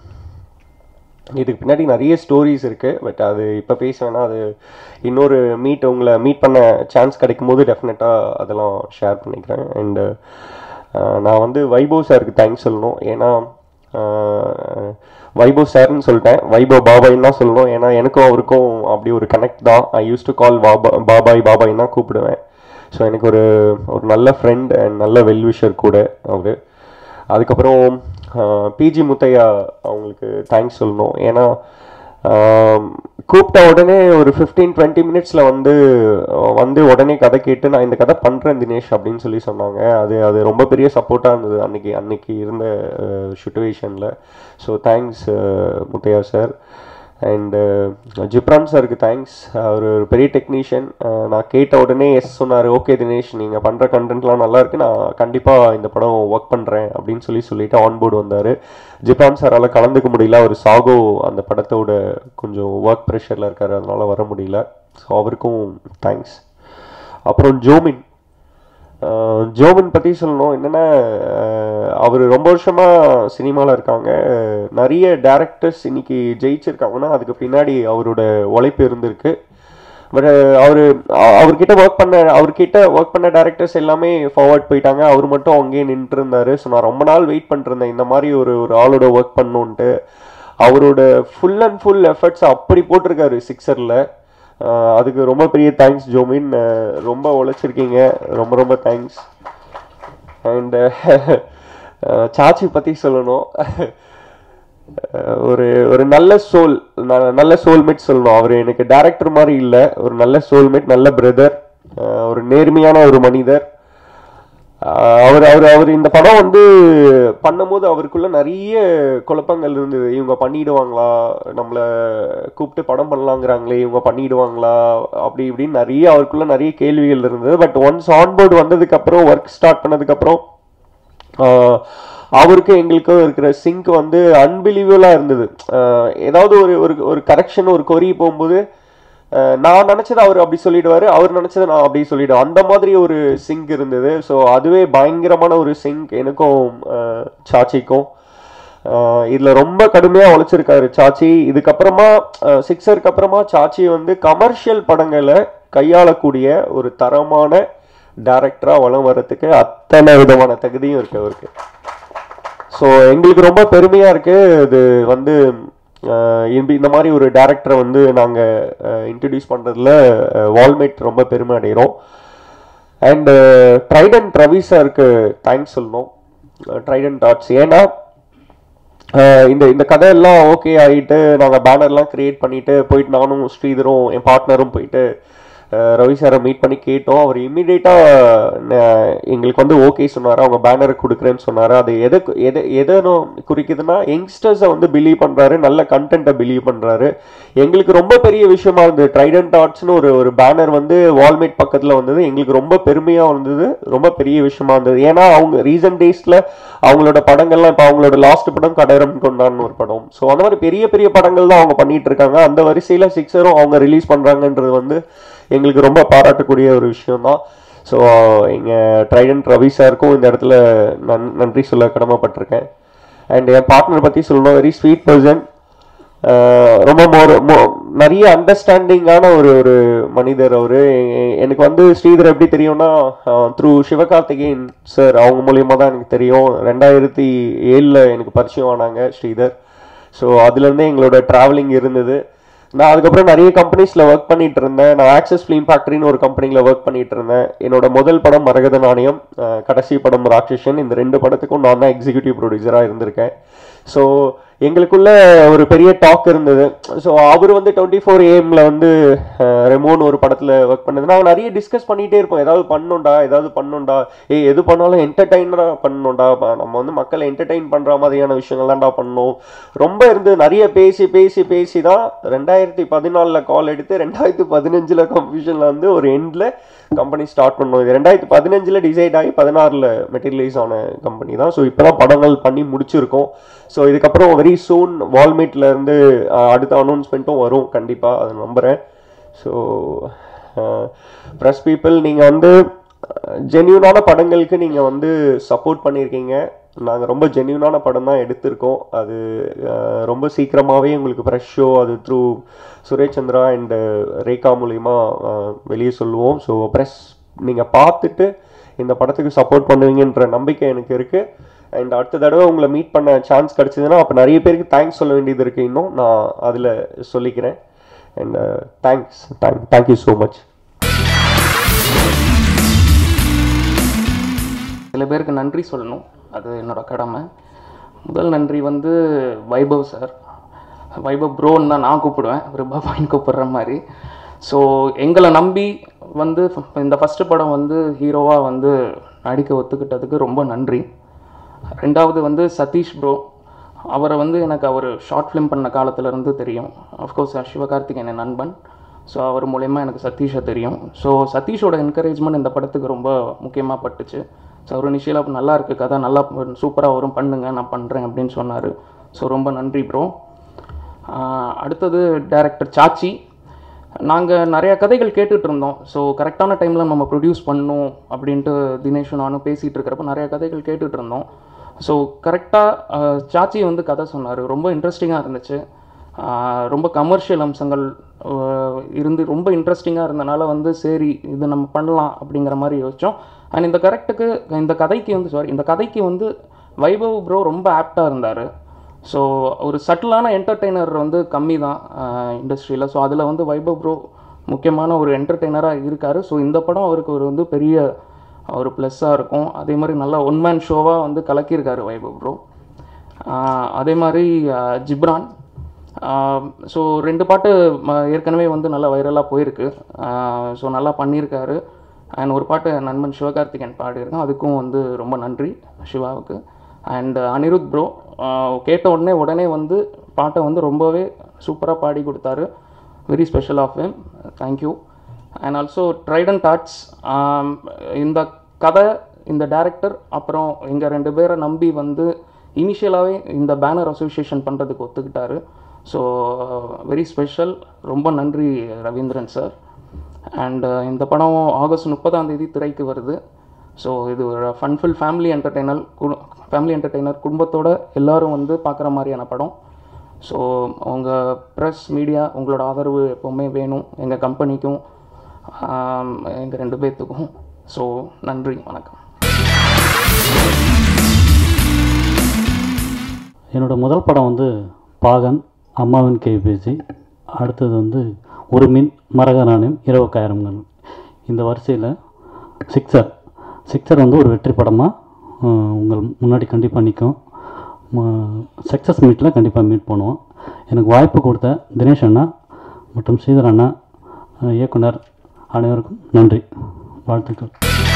இதுக்கு பின்னாடி நிறைய ஸ்டோரிஸ் இருக்குது பட் அது இப்போ பேச வேணாம் அது இன்னொரு மீட் உங்களை மீட் பண்ண சான்ஸ் கிடைக்கும் போது டெஃபினட்டாக அதெல்லாம் ஷேர் பண்ணிக்கிறேன் அண்டு நான் வந்து வைபவ் சாருக்கு தேங்க்ஸ் சொல்லணும் ஏன்னா ஆஹ், வைபவ் சார்னு சொல்லிட்டேன் வைபவ் பாபாயின்னு தான் சொல்லணும் ஏன்னா எனக்கும் அவருக்கும் அப்படி ஒரு கனெக்ட் தான் ஐ யூஸ் டு கால் பாபா பாபாய் பாபாயின்னு தான் கூப்பிடுவேன் ஸோ எனக்கு ஒரு ஒரு நல்ல ஃப்ரெண்ட் அண்ட் நல்ல வெல்விஷர் கூட அவர் அதுக்கப்புறம் பிஜி முத்தையா அவங்களுக்கு தேங்க்ஸ் சொல்லணும் ஏன்னா ஆம், கூப்பிட்ட உடனே ஒரு ஃபிஃப்டீன் டுவெண்ட்டி மினிட்ஸில் வந்து அஹ், வந்து உடனே கதை கேட்டு நான் இந்த கதை பண்ணுறேன் தினேஷ் அப்படின்னு சொல்லி சொன்னாங்க அது அது ரொம்ப பெரிய சப்போர்ட்டாக இருந்தது அன்னைக்கு அன்னைக்கு இருந்த சுச்சுவேஷனில் so thanks Muthaiya sir and Ghibran சாருக்கு தேங்க்ஸ் அவர் ஒரு பெரிய டெக்னீஷியன் நான் கேட்ட உடனே எஸ் சொன்னார் ஓகே தினேஷ் நீங்கள் பண்ணுற கண்டென்ட்லாம் நல்லா இருக்கு நான் கண்டிப்பாக இந்த படம் ஒர்க் பண்ணுறேன் அப்படின்னு சொல்லி சொல்லிட்டு ஆன்போர்டு வந்தார் ஜிப்ரான் சாரால் கலந்துக்க முடியல அவர் சாகோ அந்த படத்தோட கொஞ்சம் ஒர்க் ப்ரெஷரில் இருக்கார் அதனால வர முடியல ஸோ அவருக்கும் தேங்க்ஸ் அப்புறம் ஜோமின் ஆஹ் ஜோபின் பற்றி சொல்லணும் என்னென்னா அவர் ரொம்ப வருஷமாக சினிமாவில் இருக்காங்க நிறைய டேரக்டர்ஸ் இன்னைக்கு ஜெயிச்சிருக்காங்கன்னா அதுக்கு பின்னாடி அவரோட உழைப்பு இருந்திருக்கு பட் அவர் அவர்கிட்ட ஒர்க் பண்ண அவர்கிட்ட ஒர்க் பண்ண டேரக்டர்ஸ் எல்லாமே ஃபார்வர்ட் போயிட்டாங்க அவர் மட்டும் அங்கேயே நின்றுட்டு இருந்தாரு ஸோ நான் ரொம்ப நாள் வெயிட் பண்ணிருந்தேன் இந்த மாதிரி ஒரு ஒரு ஆளோட ஒர்க் பண்ணணுன்ட்டு அவரோட ஃபுல் அண்ட் ஃபுல் எஃபர்ட்ஸ் அப்படி போட்டிருக்காரு சிக்ஸரில் ஆஹ் அதுக்கு ரொம்ப பெரிய தேங்க்ஸ் ஜோமின் ஆஹ் ரொம்ப உழைச்சிருக்கீங்க ரொம்ப ரொம்ப தேங்க்ஸ் அண்ட் சாச்சி பற்றி சொல்லணும் ஆஹ் ஒரு ஒரு நல்ல சோல் நல்ல சோல்மேட் சொல்லணும் அவர் எனக்கு டேரக்டர் மாதிரி இல்லை ஒரு நல்ல சோல்மேட் நல்ல பிரதர் ஒரு நேர்மையான ஒரு மனிதர் ஆஹ் அவர் அவர் அவர் இந்த படம் வந்து பண்ணும்போது அவருக்குள்ள நிறைய குழப்பங்கள் இருந்தது இவங்க பண்ணிடுவாங்களா நம்மளை கூப்பிட்டு படம் பண்ணலாங்கிறாங்களே இவங்க பண்ணிடுவாங்களா அப்படி இப்படின்னு நிறைய அவருக்குள்ள நிறைய கேள்விகள் இருந்தது பட் ஒன்ஸ் ஆன்போர்டு வந்ததுக்கு அப்புறம் ஒர்க் ஸ்டார்ட் பண்ணதுக்கு அப்புறம் ஆஹ் அவருக்கும் எங்களுக்கும் இருக்கிற சிங்க் வந்து அன்பிலீவலாக இருந்தது ஆஹ் ஏதாவது ஒரு ஒரு ஒரு கரெக்ஷன் ஒரு கொரி போகும்போது ஆஹ் நான் நினச்சதை அவர் அப்படி சொல்லிடுவாரு அவர் நினச்சதை நான் அப்படி சொல்லிடுவேன் அந்த மாதிரி ஒரு சிங்க் இருந்தது ஸோ அதுவே பயங்கரமான ஒரு சிங்க் எனக்கும் ஆஹ் சாச்சிக்கும் ஆஹ் இதுல ரொம்ப கடுமையா உழைச்சிருக்காரு சாச்சி இதுக்கப்புறமா சிக்ஸருக்கு அப்புறமா சாச்சி வந்து கமர்ஷியல் படங்களை கையாளக்கூடிய ஒரு தரமான டைரக்டரா வளம் வர்றதுக்கு அத்தனை விதமான தகுதியும் இருக்கு அவருக்கு ஸோ எங்களுக்கு ரொம்ப பெருமையா இருக்கு இது வந்து ஆஹ் இந்த இந்த மாதிரி ஒரு டேரக்டரை வந்து நாங்கள் இன்ட்ரடியூஸ் பண்ணுறதுல வால்மேட் ரொம்ப பெருமை அடைகிறோம் அண்டு ட்ரைடன் ரவி சாருக்கு தேங்க்ஸ் சொல்லணும் ட்ரைடன் டாட்ஸ் ஏன்னா ஆஹ் இந்த இந்த கதையெல்லாம் ஓகே ஆகிட்டு நாங்கள் பேனர்லாம் கிரியேட் பண்ணிட்டு போயிட்டு நானும் ஸ்ரீதரும் என் பார்ட்னரும் போயிட்டு ஆஹ் ரவி சாரை மீட் பண்ணி கேட்டோம் அவர் இம்மிடியேட்டாக எங்களுக்கு வந்து ஓகே சொன்னார் அவங்க பேனர் கொடுக்குறேன்னு சொன்னார் அது எதை எதை எதை குறிக்குதுன்னா யங்ஸ்டர்ஸை வந்து பிலீவ் பண்ணுறாரு நல்ல கண்டென்ட்டை பிலீவ் பண்ணுறாரு எங்களுக்கு ரொம்ப பெரிய விஷயமா இருந்தது ட்ரைடன் டாட்ஸ்னு ஒரு ஒரு பேனர் வந்து வால்மேட் பக்கத்தில் வந்தது எங்களுக்கு ரொம்ப பெருமையாக இருந்தது ரொம்ப பெரிய விஷயமா இருந்தது ஏன்னா அவங்க ரீசன்ட் டேஸில் அவங்களோட படங்கள்லாம் இப்போ அவங்களோட லாஸ்ட் படம் கடரம் கொண்டான்னு ஒரு படம் ஸோ அந்த மாதிரி பெரிய பெரிய படங்கள் தான் அவங்க பண்ணிட்டு இருக்காங்க அந்த வரிசையில் சிக்ஸரும் அவங்க ரிலீஸ் பண்ணுறாங்கன்றது வந்து எங்களுக்கு ரொம்ப பாராட்டக்கூடிய ஒரு விஷயம் தான் ஸோ எங்கள் ட்ரைடன் ரவி சாருக்கும் இந்த இடத்துல நன் நன்றி சொல்ல கடமைப்பட்டிருக்கேன் அண்ட் என் பார்ட்னர் பற்றி சொல்லணும் வெரி ஸ்வீட் பர்சன் ரொம்ப மோர் நிறைய அண்டர்ஸ்டாண்டிங்கான ஒரு ஒரு மனிதர் அவரு எ- எனக்கு வந்து ஸ்ரீதர் எப்படி தெரியும்னா த்ரூ சிவகார்த்திகேயன் சார் அவங்க மூலியமா தான் எனக்கு தெரியும் ரெண்டாயிரத்தி ஏழில் எனக்கு பரிச்சயம் ஆனாங்க ஸ்ரீதர் ஸோ அதுலேருந்தே எங்களோட ட்ராவலிங் இருந்தது நான் அதுக்கப்புறம் நிறைய கம்பெனிஸில் ஒர்க் பண்ணிட்டு இருந்தேன் நான் ஆக்சஸ் ஃபிலிம் ஃபேக்ட்ரின்னு ஒரு கம்பெனியில் ஒர்க் பண்ணிட்டு இருந்தேன் என்னோட முதல் படம் மரகத நாணயம் அஹ், கடைசி படம் ராட்சசன் இந்த ரெண்டு படத்துக்கும் நான் தான் எக்ஸிக்யூட்டிவ் ப்ரொடியூசராக இருந்திருக்கேன் ஸோ எங்களுக்குள்ள ஒரு பெரிய டாக் இருந்தது ஸோ அவர் வந்து டுவெண்ட்டி ஃபோர் ஏஎம்ல வந்து அஹ், ரெமோன் ஒரு படத்தில் ஒர்க் பண்ணது நான் நிறைய டிஸ்கஸ் பண்ணிகிட்டே இருப்போம் ஏதாவது பண்ணணும்டா ஏதாவது பண்ணணும்டா ஏய் எது பண்ணாலும் என்டர்டைனராக பண்ணணும்டா ப- நம்ம வந்து மக்களை என்டர்டைன் பண்ணுற மாதிரியான விஷயங்கள் தான்டா பண்ணணும் ரொம்ப இருந்து நிறைய பேசி பேசி பேசி தான் ரெண்டாயிரத்தி பதினாலில் கால் எடுத்து ரெண்டாயிரத்தி பதினஞ்சில் கன்ஃபியூஷனில் வந்து ஒரு எண்டில் கம்பெனி ஸ்டார்ட் பண்ணோம் இது ரெண்டாயிரத்தி பதினஞ்சில் டிசைட் ஆகி பதினாறில் மெட்டீரியலைஸ் ஆன கம்பெனி தான் ஸோ இப்போ தான் படங்கள் பண்ணி முடிச்சிருக்கோம் ஸோ இதுக்கப்புறம் வெரி சூன் வால்மீட்ல இருந்து அஹ், அடுத்த அனௌன்ஸ்மெண்ட்டும் வரும் கண்டிப்பாக அதை நம்புகிறேன் ஸோ ப்ரெஸ் பீப்புள் நீங்கள் வந்து ஜென்யூனான படங்களுக்கு நீங்கள் வந்து சப்போர்ட் பண்ணியிருக்கீங்க நாங்கள் ரொம்ப ஜென்யூனான படம் தான் எடுத்திருக்கோம் அது அஹ், ரொம்ப சீக்கிரமாகவே உங்களுக்கு ஃப்ரெஷ் ஷோ அது த்ரூ சுரேஷ் சந்திரா அண்ட் ரேகா மூலிமா வெளியே சொல்லுவோம் ஸோ ப்ரெஸ் நீங்கள் பார்த்துட்டு இந்த படத்துக்கு சப்போர்ட் பண்ணுவீங்கன்ற நம்பிக்கை எனக்கு இருக்குது அண்ட் அடுத்த தடவை உங்களை மீட் பண்ண சான்ஸ் கிடச்சிதுன்னா அப்போ நிறைய பேருக்கு தேங்க்ஸ் சொல்ல வேண்டியது இருக்குது இன்னும் நான் அதில் சொல்லிக்கிறேன் and thanks thank thank you so much சில பேருக்கு நன்றி சொல்லணும் அது என்னோட கடமை முதல் நன்றி வந்து வைபவ் சார் வைபவ் ப்ரோன்னு தான் நான் கூப்பிடுவேன் ஒரு பாபாயின் கூப்பிடுற மாதிரி ஸோ எங்களை நம்பி வந்து இந்த ஃபஸ்ட்டு படம் வந்து ஹீரோவாக வந்து நடிக்க ஒத்துக்கிட்டதுக்கு ரொம்ப நன்றி ரெண்டாவது வந்து சதீஷ் ப்ரோ அவரை வந்து எனக்கு அவர் ஷார்ட் ஃபிலிம் பண்ண காலத்துலேருந்து தெரியும் அஃப்கோர்ஸ் சிவகார்த்திகேயன் என் நண்பன் ஸோ அவர் மூலயமா எனக்கு சதீஷை தெரியும் ஸோ சதீஷோட என்கரேஜ்மெண்ட் இந்த படத்துக்கு ரொம்ப முக்கியமாக பட்டுச்சு ஸோ அவர் இனிஷியலாக நல்லா இருக்கு கதை நல்லா சூப்பராக வரும் பண்ணுங்க நான் பண்ணுறேன் அப்படின்னு சொன்னார் ஸோ ரொம்ப நன்றி ப்ரோ அடுத்தது டைரக்டர் சாச்சி நாங்கள் நிறைய கதைகள் கேட்டுட்டு இருந்தோம் ஸோ கரெக்டான டைமில் நம்ம ப்ரொடியூஸ் பண்ணணும் அப்படின்ட்டு தினேஷும் நானும் பேசிகிட்டு இருக்கிறப்ப நிறைய கதைகள் கேட்டுட்டு இருந்தோம் ஸோ கரெக்டாக சாச்சி வந்து கதை சொன்னார் ரொம்ப இன்ட்ரெஸ்டிங்காக இருந்துச்சு ஆஹ் ரொம்ப கமர்ஷியல் அம்சங்கள் ஆஹ் இருந்து ரொம்ப இன்ட்ரெஸ்டிங்காக இருந்தனால வந்து சரி இது நம்ம பண்ணலாம் அப்படிங்கிற மாதிரி யோசித்தோம் அண்ட் இந்த கரெக்டுக்கு இந்த கதைக்கு வந்து சாரி இந்த கதைக்கு வந்து வைபவ் ப்ரோ ரொம்ப ஆப்டாக இருந்தார் ஸோ ஒரு சட்டிலான என்டர்டெய்னர் வந்து கம்மி தான் இண்டஸ்ட்ரியில் ஸோ அதில் வந்து வைபவ் ப்ரோ முக்கியமான ஒரு என்டர்டெய்னராக இருக்கார் ஸோ இந்த படம் அவருக்கு ஒரு வந்து பெரிய ஒரு ப்ளஸ்ஸாக இருக்கும் அதே மாதிரி நல்லா ஒன் மேன் ஷோவாக வந்து கலக்கியிருக்காரு வைபவ் ப்ரோ அதே மாதிரி ஆஹ் ஜிப்ரான் ஸோ ரெண்டு பாட்டு ம- ஏற்கனவே வந்து நல்லா வைரலாக போயிருக்கு ஸோ நல்லா பண்ணியிருக்காரு அண்ட் ஒரு பாட்டு என் நண்பன் சிவகார்த்திகேயன் பாடியிருக்கேன் அதுக்கும் வந்து ரொம்ப நன்றி சிவாவுக்கு அண்ட் அனிருத் ப்ரோ கேட்ட உடனே உடனே வந்து பாட்டை வந்து ரொம்பவே சூப்பராக பாடி கொடுத்தாரு very special of him thank you and also Trident arts இந்த கதை இந்த டைரக்டர் அப்புறம் எங்கள் ரெண்டு பேரை நம்பி வந்து இனிஷியலாகவே இந்த பேனர் அசோசியேஷன் பண்ணுறதுக்கு ஒத்துக்கிட்டாரு ஸோ வெரி ஸ்பெஷல் ரொம்ப நன்றி ரவீந்திரன் சார் அண்ட் இந்த படம் ஆகஸ்ட் முப்பதாம் தேதி திரைக்கு வருது ஸோ இது ஒரு funful family entertainer family entertainer குடும்பத்தோட எல்லாரும் வந்து பார்க்குற மாதிரியான படம் ஸோ உங்கள் ப்ரெஸ் மீடியா உங்களோட ஆதரவு எப்போவுமே வேணும் எங்கள் கம்பெனிக்கும் எங்கள் ரெண்டு பேர்த்துக்கும் ஸோ நன்றி வணக்கம் என்னோட முதல் படம் வந்து பாகன் அம்மாவின் கைபேசி அடுத்தது வந்து ஒரு மீன் மரகராணியம் இரவு காயிரங்கள் இந்த வரிசையில் சிக்ஸர் சிக்ஸர் வந்து ஒரு வெற்றி படமாக உங்கள் முன்னாடி கண்டிப்பாக நிற்கும் சக்ஸஸ் மீட்டில் கண்டிப்பாக மீட் பண்ணுவோம் எனக்கு வாய்ப்பு கொடுத்த தினேஷ் அண்ணா மற்றும் ஸ்ரீதர் அண்ணா அஹ், இயக்குனர் அனைவருக்கும் நன்றி வாழ்த்துக்கள்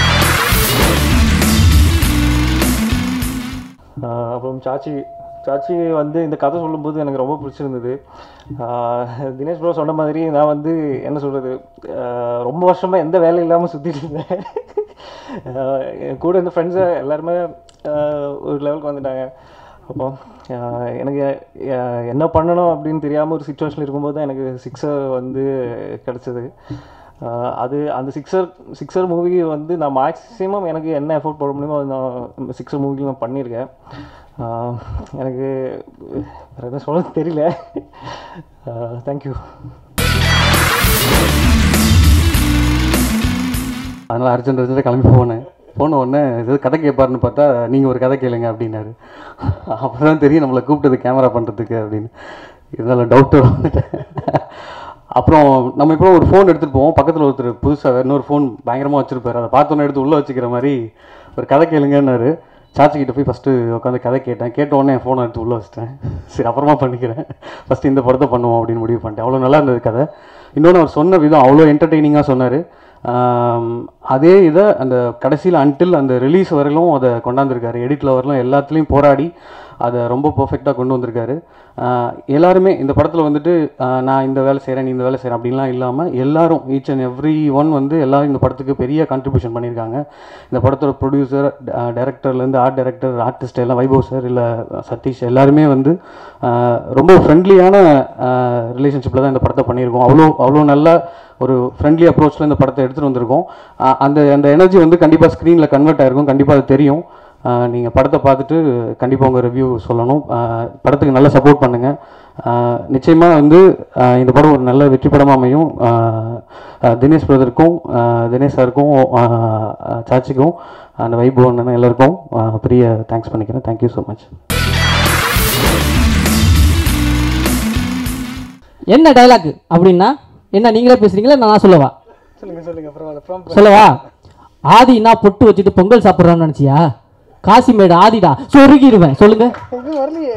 ஆஹ் அப்புறம் சாச்சி சாச்சி வந்து இந்த கதை சொல்லும்போது எனக்கு ரொம்ப பிடிச்சிருந்தது ஆஹ் தினேஷ் ப்ரோ சொன்ன மாதிரி நான் வந்து என்ன சொல்கிறது ரொம்ப வருஷமாக எந்த வேலையும் இல்லாமல் சுற்றிட்டு இருந்தேன் ஆஹ் என் கூட இருந்த ஃப்ரெண்ட்ஸை எல்லாருமே ஆஹ் ஒரு லெவலுக்கு வந்துட்டாங்க அப்போ ஆஹ் எனக்கு ஆஹ் என்ன பண்ணணும் அப்படின்னு தெரியாமல் ஒரு சுச்சுவேஷன் இருக்கும்போது தான் எனக்கு சிக்ஸர் வந்து கிடச்சிது அது அந்த சிக்ஸர் சிக்ஸர் மூவி வந்து நான் மேக்ஸிமம் எனக்கு என்ன எஃபோர்ட் போட முடியுமோ அது நான் சிக்ஸர் மூவியில் நான் பண்ணியிருக்கேன் ஆஹ் எனக்கு வேறு என்ன சொல்ல தெரியல தேங்க்யூ அதனால் அர்ஜென்ட் அர்ஜென்ட்டாக கிளம்பி போனேன் போன உடனே ஏதோ கதை கேட்பாருன்னு பார்த்தா நீங்கள் ஒரு கதை கேளுங்க அப்படின்னாரு அப்போ தான் தெரியும் நம்மளை கூப்பிட்டது கேமரா பண்ணுறதுக்கு அப்படின்னு இருந்தாலும் டவுட்டு வந்துட்டேன் அப்புறம் நம்ம இப்போ ஒரு ஃபோன் எடுத்துகிட்டு போவோம் பக்கத்தில் ஒருத்தர் புதுசாக இன்னொரு ஃபோன் பயங்கரமாக வச்சுருப்பாரு அதை பார்த்தோன்னே எடுத்து உள்ளே வச்சுக்கிற மாதிரி ஒரு கதை கேளுங்கன்னாரு சாச்சி கிட்ட போய் ஃபஸ்ட்டு உட்காந்து கதை கேட்டேன் கேட்ட உடனே என் ஃபோனை எடுத்து உள்ளே வச்சிட்டேன் சரி அப்புறமா பண்ணிக்கிறேன் ஃபஸ்ட்டு இந்த படத்தை பண்ணுவோம் அப்படின்னு முடிவு பண்ணிட்டேன் அவ்வளோ நல்லா இருந்தது கதை இன்னொன்று அவர் சொன்ன விதம் அவ்வளோ என்டர்டெய்னிங்காக சொன்னார் அதே இதை அந்த கடைசியில் அன்டில் அந்த ரிலீஸ் வரையிலும் அதை கொண்டாந்துருக்காரு எடிட்டில் வரலும் எல்லாத்துலேயும் போராடி அதை ரொம்ப பர்ஃபெக்டாக கொண்டு வந்திருக்காரு ஆஹ் எல்லாருமே இந்த படத்தில் வந்துட்டு ஆஹ் நான் இந்த வேலை செய்கிறேன் நீ இந்த வேலை செய்கிறேன் அப்படின்லாம் இல்லாமல் எல்லாரும் ஈச் அண்ட் எவ்ரி ஒன் வந்து எல்லாரும் இந்த படத்துக்கு பெரிய கான்ட்ரிபியூஷன் பண்ணியிருக்காங்க இந்த படத்தோட ப்ரொடியூசர் டைரக்டர்லேருந்து ஆர்ட் டைரக்டர் ஆர்டிஸ்ட் எல்லாம் வைபவ் சார் இல்லை சதீஷ் எல்லாருமே வந்து ஆஹ் ரொம்ப ஃப்ரெண்ட்லியான ரிலேஷன்ஷிப்பில் தான் இந்த படத்தை பண்ணியிருக்கோம் அவ்வளோ அவ்வளோ நல்ல ஒரு ஃப்ரெண்ட்லி அப்ரோச்சில் இந்த படத்தை எடுத்துகிட்டு வந்திருக்கோம் ஆஹ் அந்த அந்த எனர்ஜி வந்து கண்டிப்பாக ஸ்க்ரீனில் கன்வெர்ட் ஆயிருக்கும் கண்டிப்பாக அது தெரியும் நீங்கள் படத்தை பார்த்துட்டு கண்டிப்பாக உங்கள் ரிவ்யூ சொல்லணும் ஆஹ் படத்துக்கு நல்லா சப்போர்ட் பண்ணுங்கள் நிச்சயமாக வந்து ஆஹ் இந்த படம் ஒரு நல்ல வெற்றி படமாக அமையும் ஆஹ் ஆஹ் தினேஷ் பிரதருக்கும் ஆஹ் தினேஷ் சாருக்கும் ஆஹ் ஆஹ் சாச்சிக்கும் அந்த வைபவ் அண்ணன் எல்லாருக்கும் ஆஹ் பெரிய தேங்க்ஸ் பண்ணிக்கிறேன் தேங்க்யூ ஸோ மச் என்ன டைலாக் அப்படின்னா என்ன நீங்களே பேசுறீங்களா இல்ல நான் சொல்லவா சொல்லுங்க சொல்லுங்க பரவாயில்ல சொல்லவா ஆதினா பொட்டு வச்சுட்டு பொங்கல் சாப்பிட்றான்னு நினைச்சியா காசிமேடு ஆதிடா சொருகிடுவேன் சொல்லுங்க இது வரலையே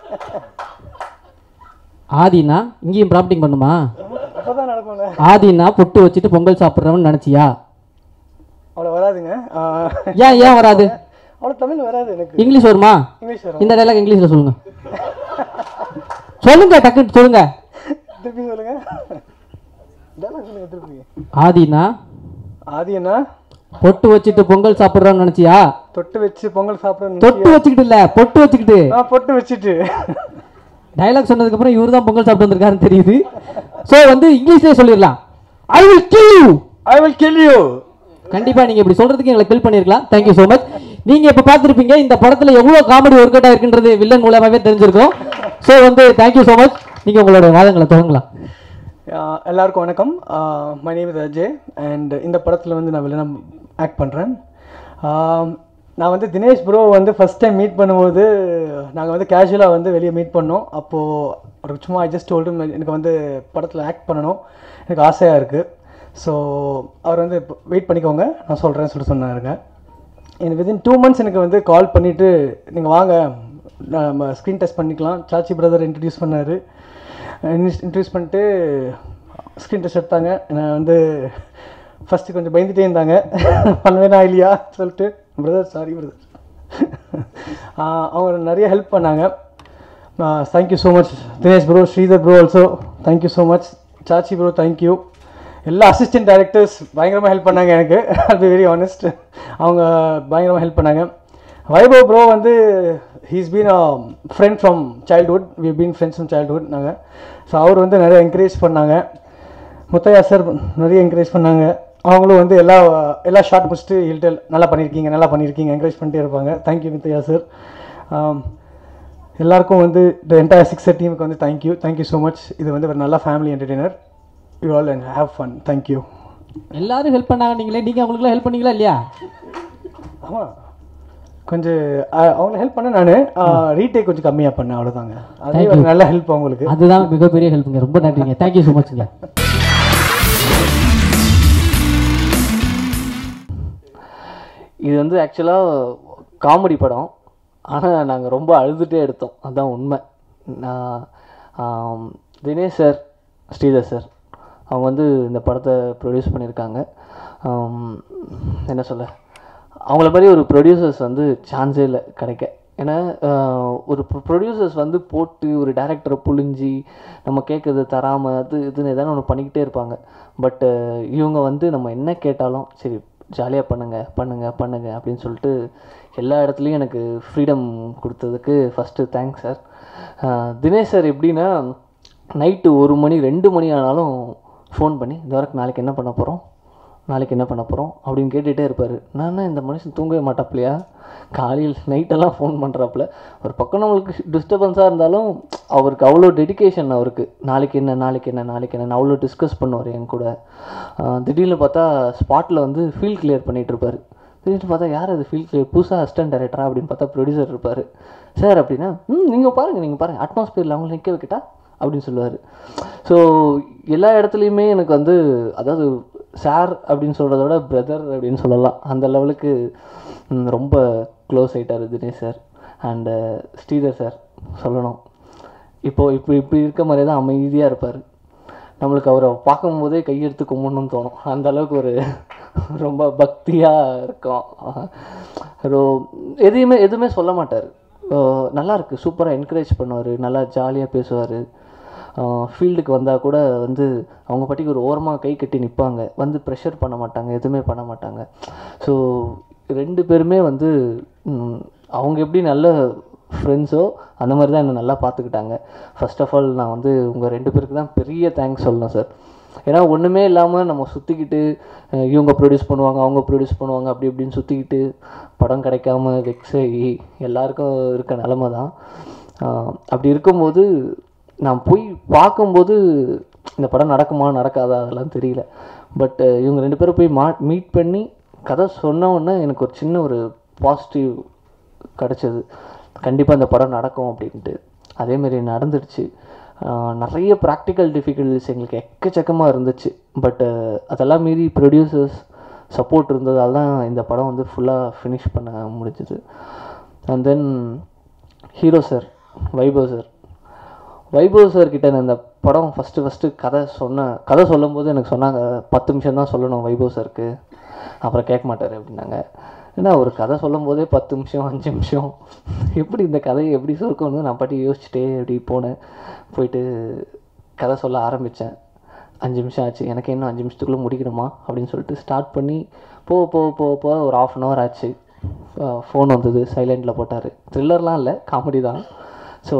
ஆதினா இங்கேயும் ப்ராம்ப்டிங் பண்ணுமா அப்பதான் நடக்கும்ல ஆதினா பொட்டு வச்சுட்டு பொங்கல் சாப்பிட்றவன்னு நினைச்சியா அவ்வளோ வராதுங்க ஆஹ், ஏன் ஏன் வராது அவ்வளோ தமிழ் வராது எனக்கு இங்கிலீஷ் வருமா இங்கிலீஷ் வரும் இந்த டைலாக் இங்கிலீஷ்ல சொல்லுங்க சொல்லுங்க டக்குன்னு சொல்லுங்க திருப்பி சொல்லுங்க dialogue சொல்லுங்க திருப்பி ஆதினா ஆதி என்ன பொட்டு வச்சுட்டு பொங்கல் சாப்பிட்றோம்னு நினைச்சியா தொட்டு வச்சு பொங்கல் சாப்பிடணும் தொட்டு வச்சுக்கிட்டு இல்ல பொட்டு வச்சுக்கிட்டு ஆ பொட்டு வச்சுட்டு டைலாக் சொன்னதுக்கு அப்புறம் இவரு தான் பொங்கல் சாப்பிட்டு வந்திருக்காருன்னு தெரியுது சோ வந்து இங்கிலீஷ்லயே சொல்லிடலாம் I will kill you I will kill you கண்டிப்பா நீங்க இப்படி சொல்றதுக்கு எங்களை கில் பண்ணிருக்கலாம் தேங்க்யூ so மச் நீங்க இப்ப பார்த்திருப்பீங்க இந்த படத்துல எவ்வளவு காமெடி ஒர்க் அவுட் ஆயிருக்குன்றது வில்லன் மூலமாவே தெரிஞ்சிருக்கும் சோ வந்து தேங்க்யூ so மச் நீங்க உங்களோட வாதங்களை தொடங்கலாம் ஆஹ் எல்லாருக்கும் வணக்கம் my name is Ajay and இந்த படத்தில் வந்து நான் வில்லனம் ஆக்ட் பண்ணுறேன் நான் வந்து தினேஷ் ப்ரோ வந்து ஃபஸ்ட் டைம் மீட் பண்ணும்போது நாங்கள் வந்து கேஷுவலாக வந்து வெளியே மீட் பண்ணோம் அப்போது ஒரு சும்மா ஐ ஜஸ்ட் ஹோல்டு எனக்கு வந்து படத்தில் ஆக்ட் பண்ணணும் எனக்கு ஆசையாக இருக்குது ஸோ அவர் வந்து வெயிட் பண்ணிக்கோங்க நான் சொல்கிறேன்னு சொல்லிட்டு சொன்னாருங்க எனக்கு வித்தின் டூ மந்த்ஸ் எனக்கு வந்து கால் பண்ணிவிட்டு நீங்கள் வாங்க நம்ம ஸ்க்ரீன் டெஸ்ட் பண்ணிக்கலாம் சாச்சி பிரதர் இன்ட்ரடியூஸ் பண்ணார் இன்ட்ரடியூஸ் பண்ணிட்டு ஸ்க்ரீன் டெஸ்ட் எடுத்தாங்க நான் வந்து ஃபஸ்ட்டு கொஞ்சம் பயந்துட்டே இருந்தாங்க பண்ணுவேனா இல்லையா சொல்லிட்டு பிரதர் சாரி பிரதர் அவங்க நிறைய ஹெல்ப் பண்ணாங்க thank you so much Dinesh bro Sridhar bro also thank you so much Sachi bro thank you எல்லா அசிஸ்டன்ட் டைரக்டர்ஸ் பயங்கரமாக ஹெல்ப் பண்ணாங்க எனக்கு அது வெரி ஆனஸ்ட் அவங்க பயங்கரமாக ஹெல்ப் பண்ணாங்க வைபவ் ப்ரோ வந்து he's been a friend from childhood we been friends from childhood நாங்கள் ஸோ அவர் வந்து நிறைய என்கரேஜ் பண்ணாங்க முத்தையா சார் நிறைய என்கரேஜ் பண்ணாங்க அவங்களும் வந்து எல்லா எல்லா ஷார்ட் முடிச்சுட்டு ஹில்டெல் நல்லா பண்ணியிருக்கீங்க நல்லா பண்ணியிருக்கீங்க என்கரேஜ் பண்ணிட்டே இருப்பாங்க தேங்க்யூ முத்தையா சார் எல்லாருக்கும் வந்து இந்த என்டையர் சிக்ஸர் டீமுக்கு வந்து தேங்க்யூ தேங்க்யூ ஸோ மச் இது வந்து ஒரு நல்ல family entertainer you all and have fun thank you எல்லாரும் ஹெல்ப் பண்ணாங்க நீங்களே நீங்க அவங்களுக்குலாம் ஹெல்ப் பண்ணீங்களா இல்லையா ஆமாம் கொஞ்சம் அஹ், அவங்களை ஹெல்ப் பண்ண நான் ரீடேக் கொஞ்சம் கம்மியாக பண்ணேன் அவ்வளோதாங்க அதே Thank ஒரு you. நல்ல ஹெல்ப் அவங்களுக்கு அதுதான் மிகப்பெரிய ஹெல்ப்புங்க ரொம்ப நன்றிங்க தேங்க்யூ ஸோ மச்ங்க இது வந்து ஆக்சுவலாக காமெடி படம் ஆனால் நாங்கள் ரொம்ப அழுதுகிட்டே எடுத்தோம் அதுதான் உண்மை நான் ஆம், தினேஷ் சார் ஸ்ரீதர் சார் அவங்க வந்து இந்த படத்தை ப்ரொடியூஸ் பண்ணியிருக்காங்க ஆம், என்ன சொல்ல அவங்கள மாதிரி ஒரு ப்ரொடியூசர்ஸ் வந்து சான்ஸே இல்லை கிடைக்க ஏன்னா ஆஹ், ஒரு ப்ரொடியூசர்ஸ் வந்து போட்டு ஒரு டேரக்டரை புழிஞ்சி நம்ம கேட்குறது தராமல் அது இதுன்னு எதாவது ஒன்று பண்ணிக்கிட்டே இருப்பாங்க பட்டு இவங்க வந்து நம்ம என்ன கேட்டாலும் சரி ஜாலியாக பண்ணுங்க பண்ணுங்க பண்ணுங்க அப்படின்னு சொல்லிட்டு எல்லா இடத்துலையும் எனக்கு ஃப்ரீடம் கொடுத்ததுக்கு first thanks sir Dinesh sir எப்படின்னா நைட்டு ஒரு மணி ரெண்டு மணி ஆனாலும் ஃபோன் பண்ணி இந்த வரைக்கும் நாளைக்கு என்ன பண்ண போகிறோம் நாளைக்கு என்ன பண்ண போகிறோம் அப்படின்னு கேட்டுகிட்டே இருப்பார் நான் இந்த மனுஷன் தூங்கவே மாட்டாப்லையா காலையில் நைட்டெல்லாம் ஃபோன் பண்ணுறாப்புல ஒரு பக்கம் நம்மளுக்கு டிஸ்டர்பன்ஸாக இருந்தாலும் அவருக்கு அவ்வளோ டெடிகேஷன் அவருக்கு நாளைக்கு என்ன நாளைக்கு என்ன நாளைக்கு என்ன அவ்வளோ டிஸ்கஸ் பண்ணுவார் என் கூட ஆஹ் திடீர்னு பார்த்தா ஸ்பாட்டில் வந்து ஃபீல்ட் கிளியர் பண்ணிகிட்டு இருப்பார் திடீர்னு பார்த்தா யார் அது ஃபீல்ட் கிளியர் புதுசாக அசிஸ்டன்ட் டைரக்டரா அப்படின்னு பார்த்தா ப்ரொடியூசர் இருப்பார் சார் அப்படின்னா ம் நீங்கள் பாருங்கள் நீங்கள் பாருங்கள் அட்மாஸ்பியரில் அவங்கள நிற்க வைக்கிட்டா அப்படின்னு சொல்லுவார் ஸோ எல்லா இடத்துலையுமே எனக்கு வந்து அதாவது சார் அப்படின்னு சொல்கிறத விட பிரதர் அப்படின்னு சொல்லலாம் அந்த லெவலுக்கு ம், ரொம்ப க்ளோஸ் ஆகிட்டார் Dinesh sir and Sridhar sir சொல்லணும் இப்போது இப்படி இப்படி இருக்க மாதிரியே தான் அமைதியாக இருப்பார் நம்மளுக்கு அவரை பார்க்கும்போதே கையெடுத்து கும்பிடணும்னு தோணும் அந்த அளவுக்கு ஒரு ரொம்ப பக்தியாக இருக்கும் ரொ- எதையுமே எதுவுமே சொல்ல மாட்டார் நல்லா இருக்கு சூப்பராக என்கரேஜ் பண்ணுவார் நல்லா ஜாலியாக பேசுவார் ஃபீல்டுக்கு வந்தால் கூட வந்து அவங்க பாட்டிக்கு ஒரு ஓரமாக கை கட்டி நிற்பாங்க வந்து ப்ரெஷர் பண்ண மாட்டாங்க எதுவுமே பண்ண மாட்டாங்க ஸோ ரெண்டு பேருமே வந்து ம், அவங்க எப்படி நல்ல ஃப்ரெண்ட்ஸோ அந்த மாதிரி தான் என்னை நல்லா பார்த்துக்கிட்டாங்க ஃபர்ஸ்ட் ஆஃப் ஆல் நான் வந்து உங்கள் ரெண்டு பேருக்கு தான் பெரிய தேங்க்ஸ் சொல்லணும் சார் ஏன்னா ஒன்றுமே இல்லாமல் நம்ம சுற்றிக்கிட்டு அஹ், இவங்க ப்ரொடியூஸ் பண்ணுவாங்க அவங்க ப்ரொடியூஸ் பண்ணுவாங்க அப்படி இப்படின்னு சுற்றிக்கிட்டு படம் கிடைக்காம வெக்ஸ் ஆகி எல்லாருக்கும் இருக்க நிலமை தான் அஹ், அப்படி இருக்கும்போது நான் போய் பார்க்கும்போது இந்த படம் நடக்குமா நடக்காதா அதெல்லாம் தெரியல பட் இவங்க ரெண்டு பேரும் போய் மா மீட் பண்ணி கதை சொன்ன உடனே எனக்கு ஒரு சின்ன ஒரு பாசிட்டிவ் கிடச்சிது கண்டிப்பாக இந்த படம் நடக்கும் அப்படின்ட்டு அதேமாரி நடந்துடுச்சு ஆஹ் நிறைய ப்ராக்டிக்கல் டிஃபிகல்ட்டிஸ் எங்களுக்கு எக்கச்சக்கமாக இருந்துச்சு பட் அதெல்லாம் மீறி ப்ரொடியூசர்ஸ் சப்போர்ட் இருந்ததால் தான் இந்த படம் வந்து ஃபுல்லாக ஃபினிஷ் பண்ண முடிஞ்சுது and then hero sir Vaibhav sir Vaibhav sir கிட்ட நான் இந்த படம் ஃபஸ்ட்டு ஃபஸ்ட்டு கதை சொன்ன கதை சொல்லும்போது எனக்கு சொன்னாங்க பத்து நிமிஷம் தான் சொல்லணும் வைபவ் சாருக்கு அப்புறம் கேட்க மாட்டார் அப்படின்னாங்க ஏன்னா ஒரு கதை சொல்லும் போதே பத்து நிமிஷம் அஞ்சு நிமிஷம் எப்படி இந்த கதையை எப்படி சுருக்கணும்னு நான் பாட்டி யோசிச்சுட்டே அப்படி போனேன் போயிட்டு கதை சொல்ல ஆரம்பித்தேன் அஞ்சு நிமிஷம் ஆச்சு எனக்கு இன்னும் அஞ்சு நிமிஷத்துக்குள்ளே முடிக்கணுமா அப்படின்னு சொல்லிட்டு ஸ்டார்ட் பண்ணி போக போக போக போக ஒரு ஆஃப் அன் ஹவர் ஆச்சு ஃபோன் வந்தது சைலண்டில் போட்டார் த்ரில்லர்லாம் இல்லை காமெடி தான் ஸோ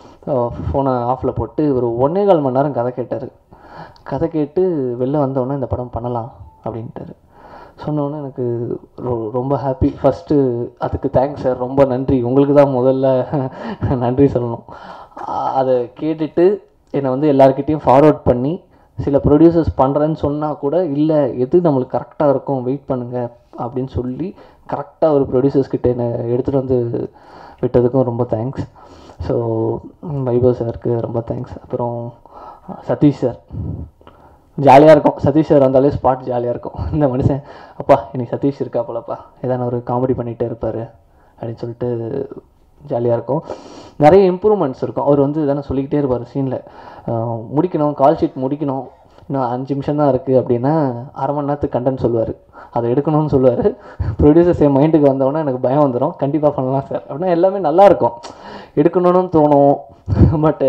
ஃபோனை ஆஃபில் போட்டு ஒரு ஒன்றே கால் மணி நேரம் கதை கேட்டார் கதை கேட்டு வெளில வந்தோடனே இந்த படம் பண்ணலாம் அப்படின்ட்டாரு சொன்னோன்னே எனக்கு ரொ- ரொம்ப ஹாப்பி ஃபஸ்ட்டு அதுக்கு தேங்க்ஸ் சார் ரொம்ப நன்றி உங்களுக்கு தான் முதல்ல நன்றி சொல்லணும் அ- அதை கேட்டுட்டு என்னை வந்து எல்லாருக்கிட்டேயும் ஃபார்வர்ட் பண்ணி சில ப்ரொடியூசர்ஸ் பண்ணுறேன்னு சொன்னால் கூட இல்லை எது நம்மளுக்கு கரெக்டாக இருக்கும் வெயிட் பண்ணுங்கள் அப்படின்னு சொல்லி கரெக்டாக ஒரு ப்ரொடியூசர்ஸ் கிட்ட என்னை எடுத்துகிட்டு வந்து விட்டதுக்கும் ரொம்ப தேங்க்ஸ் ஸோ வைபவ் சாருக்கு ரொம்ப தேங்க்ஸ் அப்புறம் சதீஷ் சார் ஜாலியாக இருக்கும் சதீஷ் சார் வந்தாலே ஸ்பாட் ஜாலியாக இருக்கும் இந்த மனுஷன் அப்பா இன்னைக்கு சதீஷ் இருக்கா போலப்பா ஏதான ஒரு காமெடி பண்ணிகிட்டே இருப்பார் அப்படின்னு சொல்லிட்டு ஜாலியாக இருக்கும் நிறைய இம்ப்ரூவ்மெண்ட்ஸ் இருக்கும் அவர் வந்து தானே சொல்லிக்கிட்டே இருப்பார் சீனில் முடிக்கணும் கால் ஷீட் முடிக்கணும் இன்னும் அஞ்சு நிமிஷம் தான் இருக்குது அப்படின்னா அரை மணி நேரத்துக்கு கண்டென்ட் சொல்லுவார் அதை எடுக்கணும்னு சொல்லுவார் ப்ரொடியூசர்ஸ் என் மைண்டுக்கு வந்தவொடனே எனக்கு பயம் வந்துடும் கண்டிப்பாக பண்ணலாம் சார் அப்படின்னா எல்லாமே நல்லா இருக்கும் எடுக்கணும்னு தோணும் பட்டு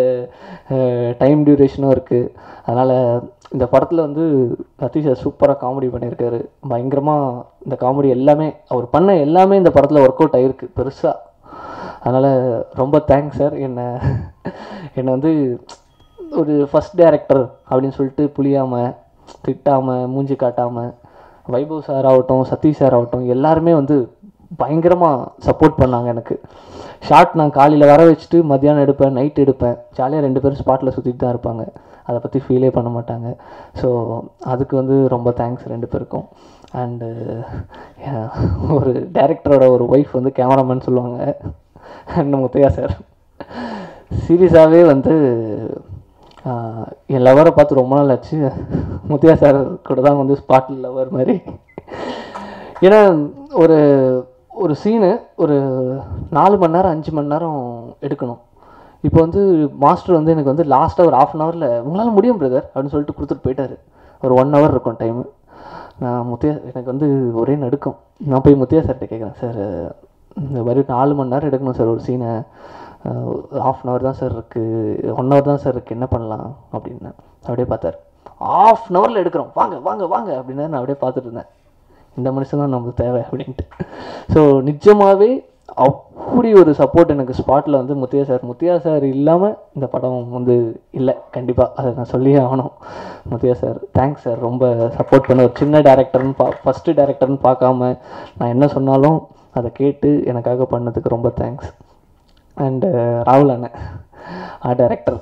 டைம் டியூரேஷனும் இருக்குது அதனால் இந்த படத்தில் வந்து சதீஷ் சார் சூப்பராக காமெடி பண்ணியிருக்காரு பயங்கரமாக இந்த காமெடி எல்லாமே அவர் பண்ண எல்லாமே இந்த படத்தில் ஒர்க் அவுட் ஆகிருக்கு பெருசாக அதனால் ரொம்ப தேங்க்ஸ் சார் என்னை என்னை வந்து ஒரு ஃபஸ்ட் டைரக்டர் அப்படின்னு சொல்லிட்டு புளியாமல் திட்டாமல் மூஞ்சி காட்டாமல் வைபவ் சார் ஆகட்டும் சதீஷ் சார் ஆகட்டும் எல்லாருமே வந்து பயங்கரமாக சப்போர்ட் பண்ணாங்க எனக்கு ஷார்ட் நான் காலையில் வர வச்சுட்டு மத்தியானம் எடுப்பேன் நைட் எடுப்பேன் ஜாலியாக ரெண்டு பேரும் ஸ்பாட்டில் சுற்றிட்டு தான் இருப்பாங்க அதை பற்றி ஃபீலே பண்ண மாட்டாங்க ஸோ அதுக்கு வந்து ரொம்ப தேங்க்ஸ் ரெண்டு பேருக்கும் அண்டு ஒரு டைரக்டரோட ஒரு ஒய்ஃப் வந்து கேமராமேன் சொல்லுவாங்க அண்ட் முத்தையா சார் சீரியஸாகவே வந்து ஆஹ், என் லவரை பார்த்து ரொம்ப நாள் ஆச்சு முத்தையா சார் கூட தான் வந்து ஸ்பாட்டில் லவர் மாதிரி ஏன்னா ஒரு ஒரு சீனு ஒரு நாலு மணி நேரம் அஞ்சு மணி நேரம் எடுக்கணும் இப்போ வந்து மாஸ்டர் வந்து எனக்கு வந்து லாஸ்ட்டாக ஒரு ஆஃப் அன் ஹவரில் உங்களால் முடியும் பிரதர் அப்படின்னு சொல்லிட்டு கொடுத்துட்டு போயிட்டாரு ஒரு ஒன் ஹவர் இருக்கும் டைமு நான் முத்தையா எனக்கு வந்து ஒரே நடுக்கம் நான் போய் முத்தையா சார்கிட்ட கேட்குறேன் சார் இந்த மாதிரி நாலு மணி நேரம் எடுக்கணும் சார் ஒரு சீனை ஆஃப் அன் ஹவர் தான் சார் இருக்குது ஒன் ஹவர் தான் சார் இருக்குது என்ன பண்ணலாம் அப்படின்னு அப்படியே பார்த்தார் ஆஃப் அன் ஹவரில் எடுக்கிறோம் வாங்க வாங்க வாங்க அப்படின்னு நான் அப்படியே பார்த்துட்டு இருந்தேன் இந்த மனுஷன் தான் நமக்கு தேவை அப்படின்ட்டு ஸோ நிஜமாகவே அப்படி ஒரு சப்போர்ட் எனக்கு ஸ்பாட்டில் வந்து முத்தியா சார் முத்தியா சார் இல்லாமல் இந்த படம் வந்து இல்லை கண்டிப்பாக அதை நான் சொல்லியே ஆகணும் முத்தியா சார் தேங்க்ஸ் சார் ரொம்ப சப்போர்ட் பண்ண ஒரு சின்ன டேரக்டர்னு பா ஃபஸ்ட்டு டேரக்டர்னு பார்க்காம நான் என்ன சொன்னாலும் அதை கேட்டு எனக்காக பண்ணதுக்கு ரொம்ப தேங்க்ஸ் அண்டு ராகுல் அண்ணன் ஆர்ட் டைரக்டர்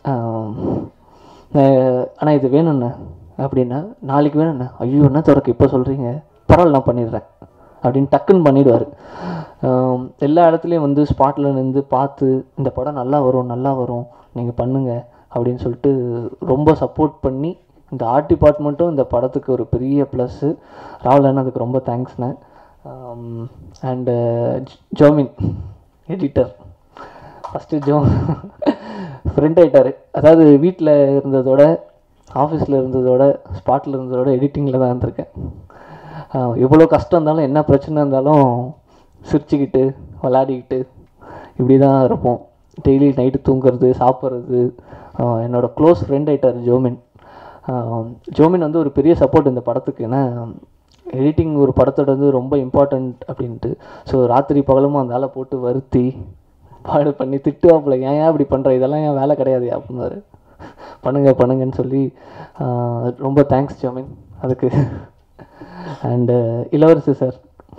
ஆனால் இது வேணும்ண்ணே அப்படின்னா நாளைக்கு வேணும்ண்ணே ஐயோ என்ன திறக்க இப்போ சொல்கிறீங்க பரவாயில்ல நான் பண்ணிடுறேன் அப்படின்னு டக்குன்னு பண்ணிடுவார் எல்லா இடத்துலையும் வந்து ஸ்பாட்டில் நின்று பார்த்து இந்த படம் நல்லா வரும் நல்லா வரும் நீங்கள் பண்ணுங்க அப்படின்னு சொல்லிட்டு ரொம்ப சப்போர்ட் பண்ணி இந்த ஆர்ட் டிபார்ட்மெண்ட்டும் இந்த படத்துக்கு ஒரு பெரிய ப்ளஸ்ஸு ராகுல் அண்ணா அதுக்கு ரொம்ப தேங்க்ஸ்ண்ணே and Jomin editor first Jo friend ஆகிட்டார் அதாவது வீட்டில் இருந்ததோட ஆஃபீஸில் இருந்ததோட ஸ்பாட்டில் இருந்ததோட எடிட்டிங்கில் தான் இருந்திருக்கேன் ஆஹ் எவ்வளோ கஷ்டம் இருந்தாலும் என்ன பிரச்சனை இருந்தாலும் சிரிச்சுக்கிட்டு விளையாடிக்கிட்டு இப்படி தான் இருப்போம் டெய்லி நைட்டு தூங்குறது சாப்பிட்றது ஆஹ் என்னோட க்ளோஸ் ஃப்ரெண்ட் ஆகிட்டார் ஜோமின் ஆஹ் ஜோமின் வந்து ஒரு பெரிய சப்போர்ட் இந்த படத்துக்கு ஏன்னா எடிட்டிங் ஒரு படத்தோட வந்து ரொம்ப இம்பார்ட்டண்ட் அப்படின்ட்டு ஸோ ராத்திரி பகலுமா அந்த ஆளை போட்டு வருத்தி பாடு பண்ணி திட்டுவாப்புல ஏன் ஏன் இப்படி பண்ணுற இதெல்லாம் ஏன் வேலை கிடையாது அப்படின்னாரு பண்ணுங்க பண்ணுங்கன்னு சொல்லி ஆஹ் ரொம்ப தேங்க்ஸ் ஜோமின் அதுக்கு அண்டு இளவரசி சார்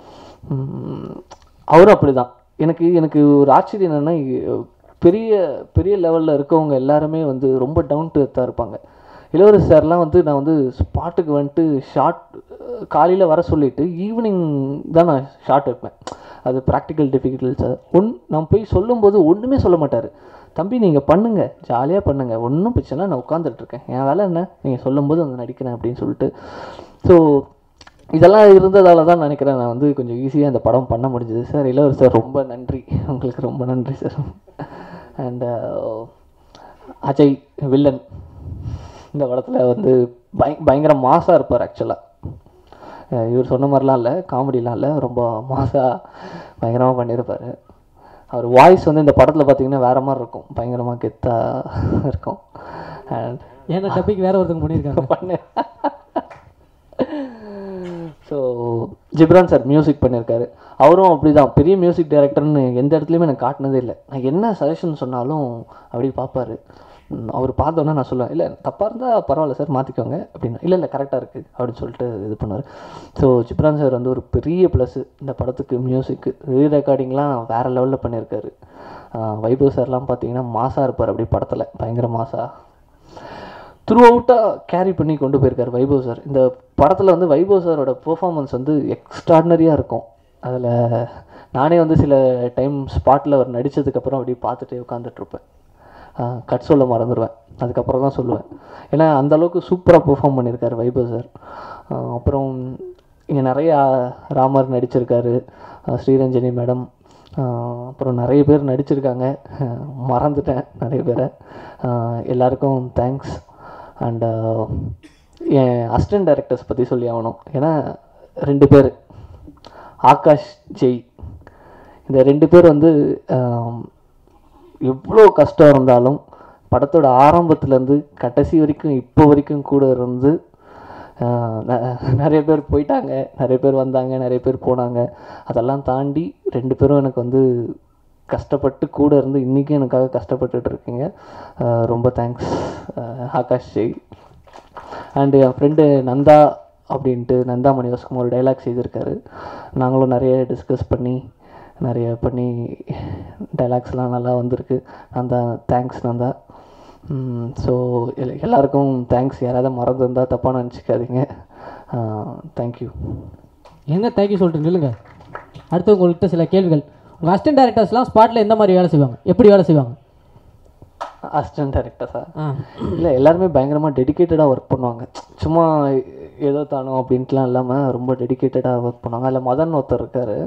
அவரும் அப்படிதான் எனக்கு எனக்கு ஒரு ஆச்சரியம் என்னென்னா பெரிய பெரிய லெவலில் இருக்கவங்க எல்லாருமே வந்து ரொம்ப டவுன் டு எர்த்தாக இருப்பாங்க இளவரசி சார்லாம் வந்து நான் வந்து ஸ்பாட்டுக்கு வந்துட்டு ஷார்ட் காலையில் வர சொல்லிட்டு ஈவினிங் தான் நான் ஷார்ட் வைப்பேன் அது ப்ராக்டிக்கல் டிஃபிகல்ட்ஸ் ஒன் நான் போய் சொல்லும்போது ஒன்றுமே சொல்ல மாட்டார் தம்பி நீங்கள் பண்ணுங்க ஜாலியாக பண்ணுங்க ஒன்றும் பிரச்சனை இல்லை, நான் உட்காந்துட்டு இருக்கேன் என் வேலை என்ன நீங்கள் சொல்லும்போது வந்து நடிக்கிறேன் அப்படின்னு சொல்லிட்டு ஸோ இதெல்லாம் இருந்ததால தான் நினைக்கிறேன் நான் வந்து கொஞ்சம் ஈஸியாக இந்த படம் பண்ண முடிஞ்சது சார் இளவரசி சார் ரொம்ப நன்றி உங்களுக்கு ரொம்ப நன்றி சார் அண்ட் அஜய் வில்லன் இந்த படத்தில் வந்து பய பயங்கர மாசாக இருப்பார் ஆக்சுவலாக இவர் சொன்ன மாதிரிலாம் இல்லை காமெடிலாம் இல்லை ரொம்ப மாசாக பயங்கரமாக பண்ணியிருப்பார் அவர் வாய்ஸ் வந்து இந்த படத்தில் பார்த்தீங்கன்னா வேற மாதிரி இருக்கும் பயங்கரமாக கெத்தாக இருக்கும் அண்ட் ஏன்னா டப்பிக்கு வேற ஒருத்தங்க பண்ணியிருக்காங்க பண்ணு ஸோ ஜிப்ரான் சார் மியூசிக் பண்ணியிருக்காரு அவரும் அப்படிதான் பெரிய மியூசிக் டைரக்டர்னு எந்த இடத்துலையுமே எனக்கு காட்டினதே இல்லை நான் என்ன சஜஷன் சொன்னாலும் அப்படி பார்ப்பாரு ம், அவர் பார்த்தோன்னே நான் சொல்லுவேன் இல்லை தப்பாக இருந்தால் பரவாயில்ல சார் மாற்றிக்கோங்க அப்படின்னு இல்லை இல்லை கரெக்டாக இருக்குது அப்படின்னு சொல்லிட்டு இது பண்ணுவார் ஸோ ஜிப்ரான் சார் வந்து ஒரு பெரிய ப்ளஸ் இந்த படத்துக்கு மியூசிக்கு ரீ ரெக்கார்டிங்லாம் வேறு லெவலில் பண்ணியிருக்காரு ஆஹ் வைபவ் சார்லாம் பார்த்தீங்கன்னா மாசாக இருப்பார் அப்படி படத்தில் பயங்கர மாசா த்ரூ அவுட்டாக கேரி பண்ணி கொண்டு போயிருக்காரு வைபவ் சார் இந்த படத்தில் வந்து வைபவ் சாரோட பெர்ஃபார்மன்ஸ் வந்து எக்ஸ்ட்ராடனரியாக இருக்கும் அதில் நானே வந்து சில டைம் ஸ்பாட்டில் அவர் நடித்ததுக்கப்புறம் அப்படியே பார்த்துட்டே உட்காந்துட்ருப்பேன் கட் சொல்ல மறந்துடுவேன் அதுக்கப்புறம் தான் சொல்லுவேன் ஏன்னா அந்த அளவுக்கு சூப்பராக பெர்ஃபார்ம் பண்ணியிருக்காரு வைபவ் சார் ஆஹ் அப்புறம் இங்கே நிறைய ராமர் நடிச்சிருக்காரு ஆஹ் ஸ்ரீரஞ்சனி மேடம் அப்புறம் நிறைய பேர் நடிச்சிருக்காங்க ஆஹ் மறந்துட்டேன் நிறைய பேரை ஆஹ் எல்லாருக்கும் தேங்க்ஸ் அண்ட் என் அசிஸ்டன்ட் டைரக்டர்ஸ் பற்றி சொல்லி ஆகணும் ஏன்னா ரெண்டு பேர் ஆகாஷ் ஜெய் இந்த ரெண்டு பேர் வந்து ஆம், எவ்வளோ கஷ்டம் இருந்தாலும் படத்தோட ஆரம்பத்துலேருந்து கடைசி வரைக்கும் இப்போ வரைக்கும் கூட இருந்து ஆஹ், ந- நிறைய பேர் போயிட்டாங்க நிறைய பேர் வந்தாங்க நிறைய பேர் போனாங்க அதெல்லாம் தாண்டி ரெண்டு பேரும் எனக்கு வந்து கஷ்டப்பட்டு கூட இருந்து இன்றைக்கும் எனக்காக கஷ்டப்பட்டுட்டு இருக்கீங்க ஆஹ், ரொம்ப தேங்க்ஸ் ஆகாஷ் ஜெய் அண்டு என் ஃப்ரெண்டு நந்தா அப்படின்ட்டு நந்தா மணிவாஸ்கம் ஒரு டைலாக் செய்திருக்காரு நாங்களும் நிறைய டிஸ்கஸ் பண்ணி நிறைய பண்ணி டைலாக்ஸ்லாம் நல்லா வந்திருக்கு நந்தா தேங்க்ஸ் நந்தா ஸோ எல்லாருக்கும் தேங்க்ஸ் யாராவது மறந்துருந்தா தப்பாக நினச்சிக்காதீங்க தேங்க்யூ என்ன தேங்க்யூ சொல்லிட்டு நில்லுங்க அடுத்து உங்கள்கிட்ட சில கேள்விகள் உங்கள் அசிஸ்டன்ட் டேரக்டர்ஸ்லாம் ஸ்பாட்டில் எந்த மாதிரி வேலை செய்வாங்க எப்படி வேலை செய்வாங்க அசிஸ்டன்ட் டைரக்டர்ஸா ஆ இல்லை எல்லாருமே பயங்கரமாக டெடிக்கேட்டடாக ஒர்க் பண்ணுவாங்க சும்மா ஏதோ தானோ அப்படின்ட்டுலாம் இல்லாமல் ரொம்ப டெடிக்கேட்டடாக ஒர்க் பண்ணுவாங்க அதில் மதன் ஒருத்தர் இருக்கார்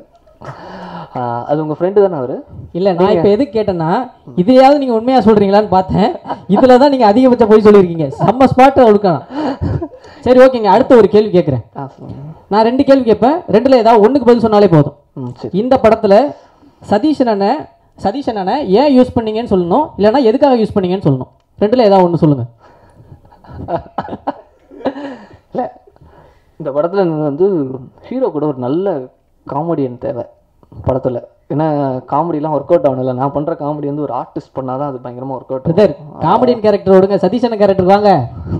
அது உங்கள் ஃப்ரெண்டு தானே அவர் இல்லை நான் இப்போ எதுக்கு கேட்டேன்னா இதையாவது நீங்கள் உண்மையாக சொல்கிறீங்களான்னு பார்த்தேன் இதில் தான் நீங்கள் அதிகபட்சம் போய் சொல்லியிருக்கீங்க செம்ம ஸ்பாட்டை ஒழுக்கணும் சரி ஓகேங்க அடுத்த ஒரு கேள்வி கேட்குறேன் ஆ சொல்லுங்கள் நான் ரெண்டு கேள்வி கேட்பேன் ரெண்டில் ஏதாவது ஒன்றுக்கு பதில் சொன்னாலே போதும் ம் சரி இந்த படத்தில் சதீஷன் அண்ணன் சதீஷன் அண்ணன் ஏன் யூஸ் பண்ணீங்கன்னு சொல்லணும் இல்லைன்னா எதுக்காக யூஸ் பண்ணீங்கன்னு சொல்லணும் ரெண்டில் ஏதாவது ஒன்று சொல்லுங்கள் இல்லை இந்த படத்தில் வந்து ஹீரோ கூட ஒரு நல்ல காமெடியன் தேவை படத்தில் ஏன்னா காமெடிலாம் ஒர்க் அவுட் ஆகணும்ல நான் பண்ணுற காமெடி வந்து ஒரு ஆர்டிஸ்ட் பண்ணால் தான் அது பயங்கரமாக work out brother comedian character விடுங்க சதீஷன் கேரக்டர் வாங்க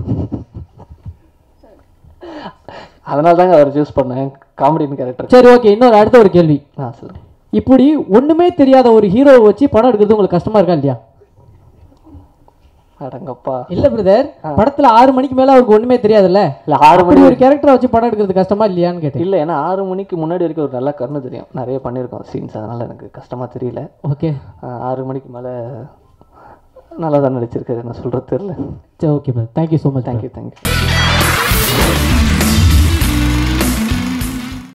அதனால தாங்க அவர் சூஸ் பண்ணேன் காமெடியன் கேரக்டர் சரி ஓகே இன்னொரு அடுத்த ஒரு கேள்வி ஆ சொல்லுங்கள் இப்படி ஒண்ணுமே தெரியாத ஒரு ஹீரோவை வச்சு படம் எடுக்கிறது உங்களுக்கு கஷ்டமா இருக்கா இல்லையா அடங்கப்பா இல்ல பிரதர் படத்துல ஆறு மணிக்கு மேல அவருக்கு ஒண்ணுமே தெரியாதுல்ல இல்லை ஆறு அப்படி மணி ஒரு கேரக்டரை வச்சு படம் எடுக்கிறது கஷ்டமா இல்லையான்னு கேட்டேன் இல்லை ஏன்னா ஆறு மணிக்கு முன்னாடி வரைக்கும் ஒரு நல்ல கருணை தெரியும் நிறைய பண்ணியிருக்கோம் சீன்ஸ் அதனால் எனக்கு கஷ்டமாக தெரியல ஓகே ஆஹ் ஆறு மணிக்கு மேலே நல்லா தான் நடிச்சிருக்காரு நான் சொல்கிறது தெரியல சரி okay brother thank you so much thank you thank you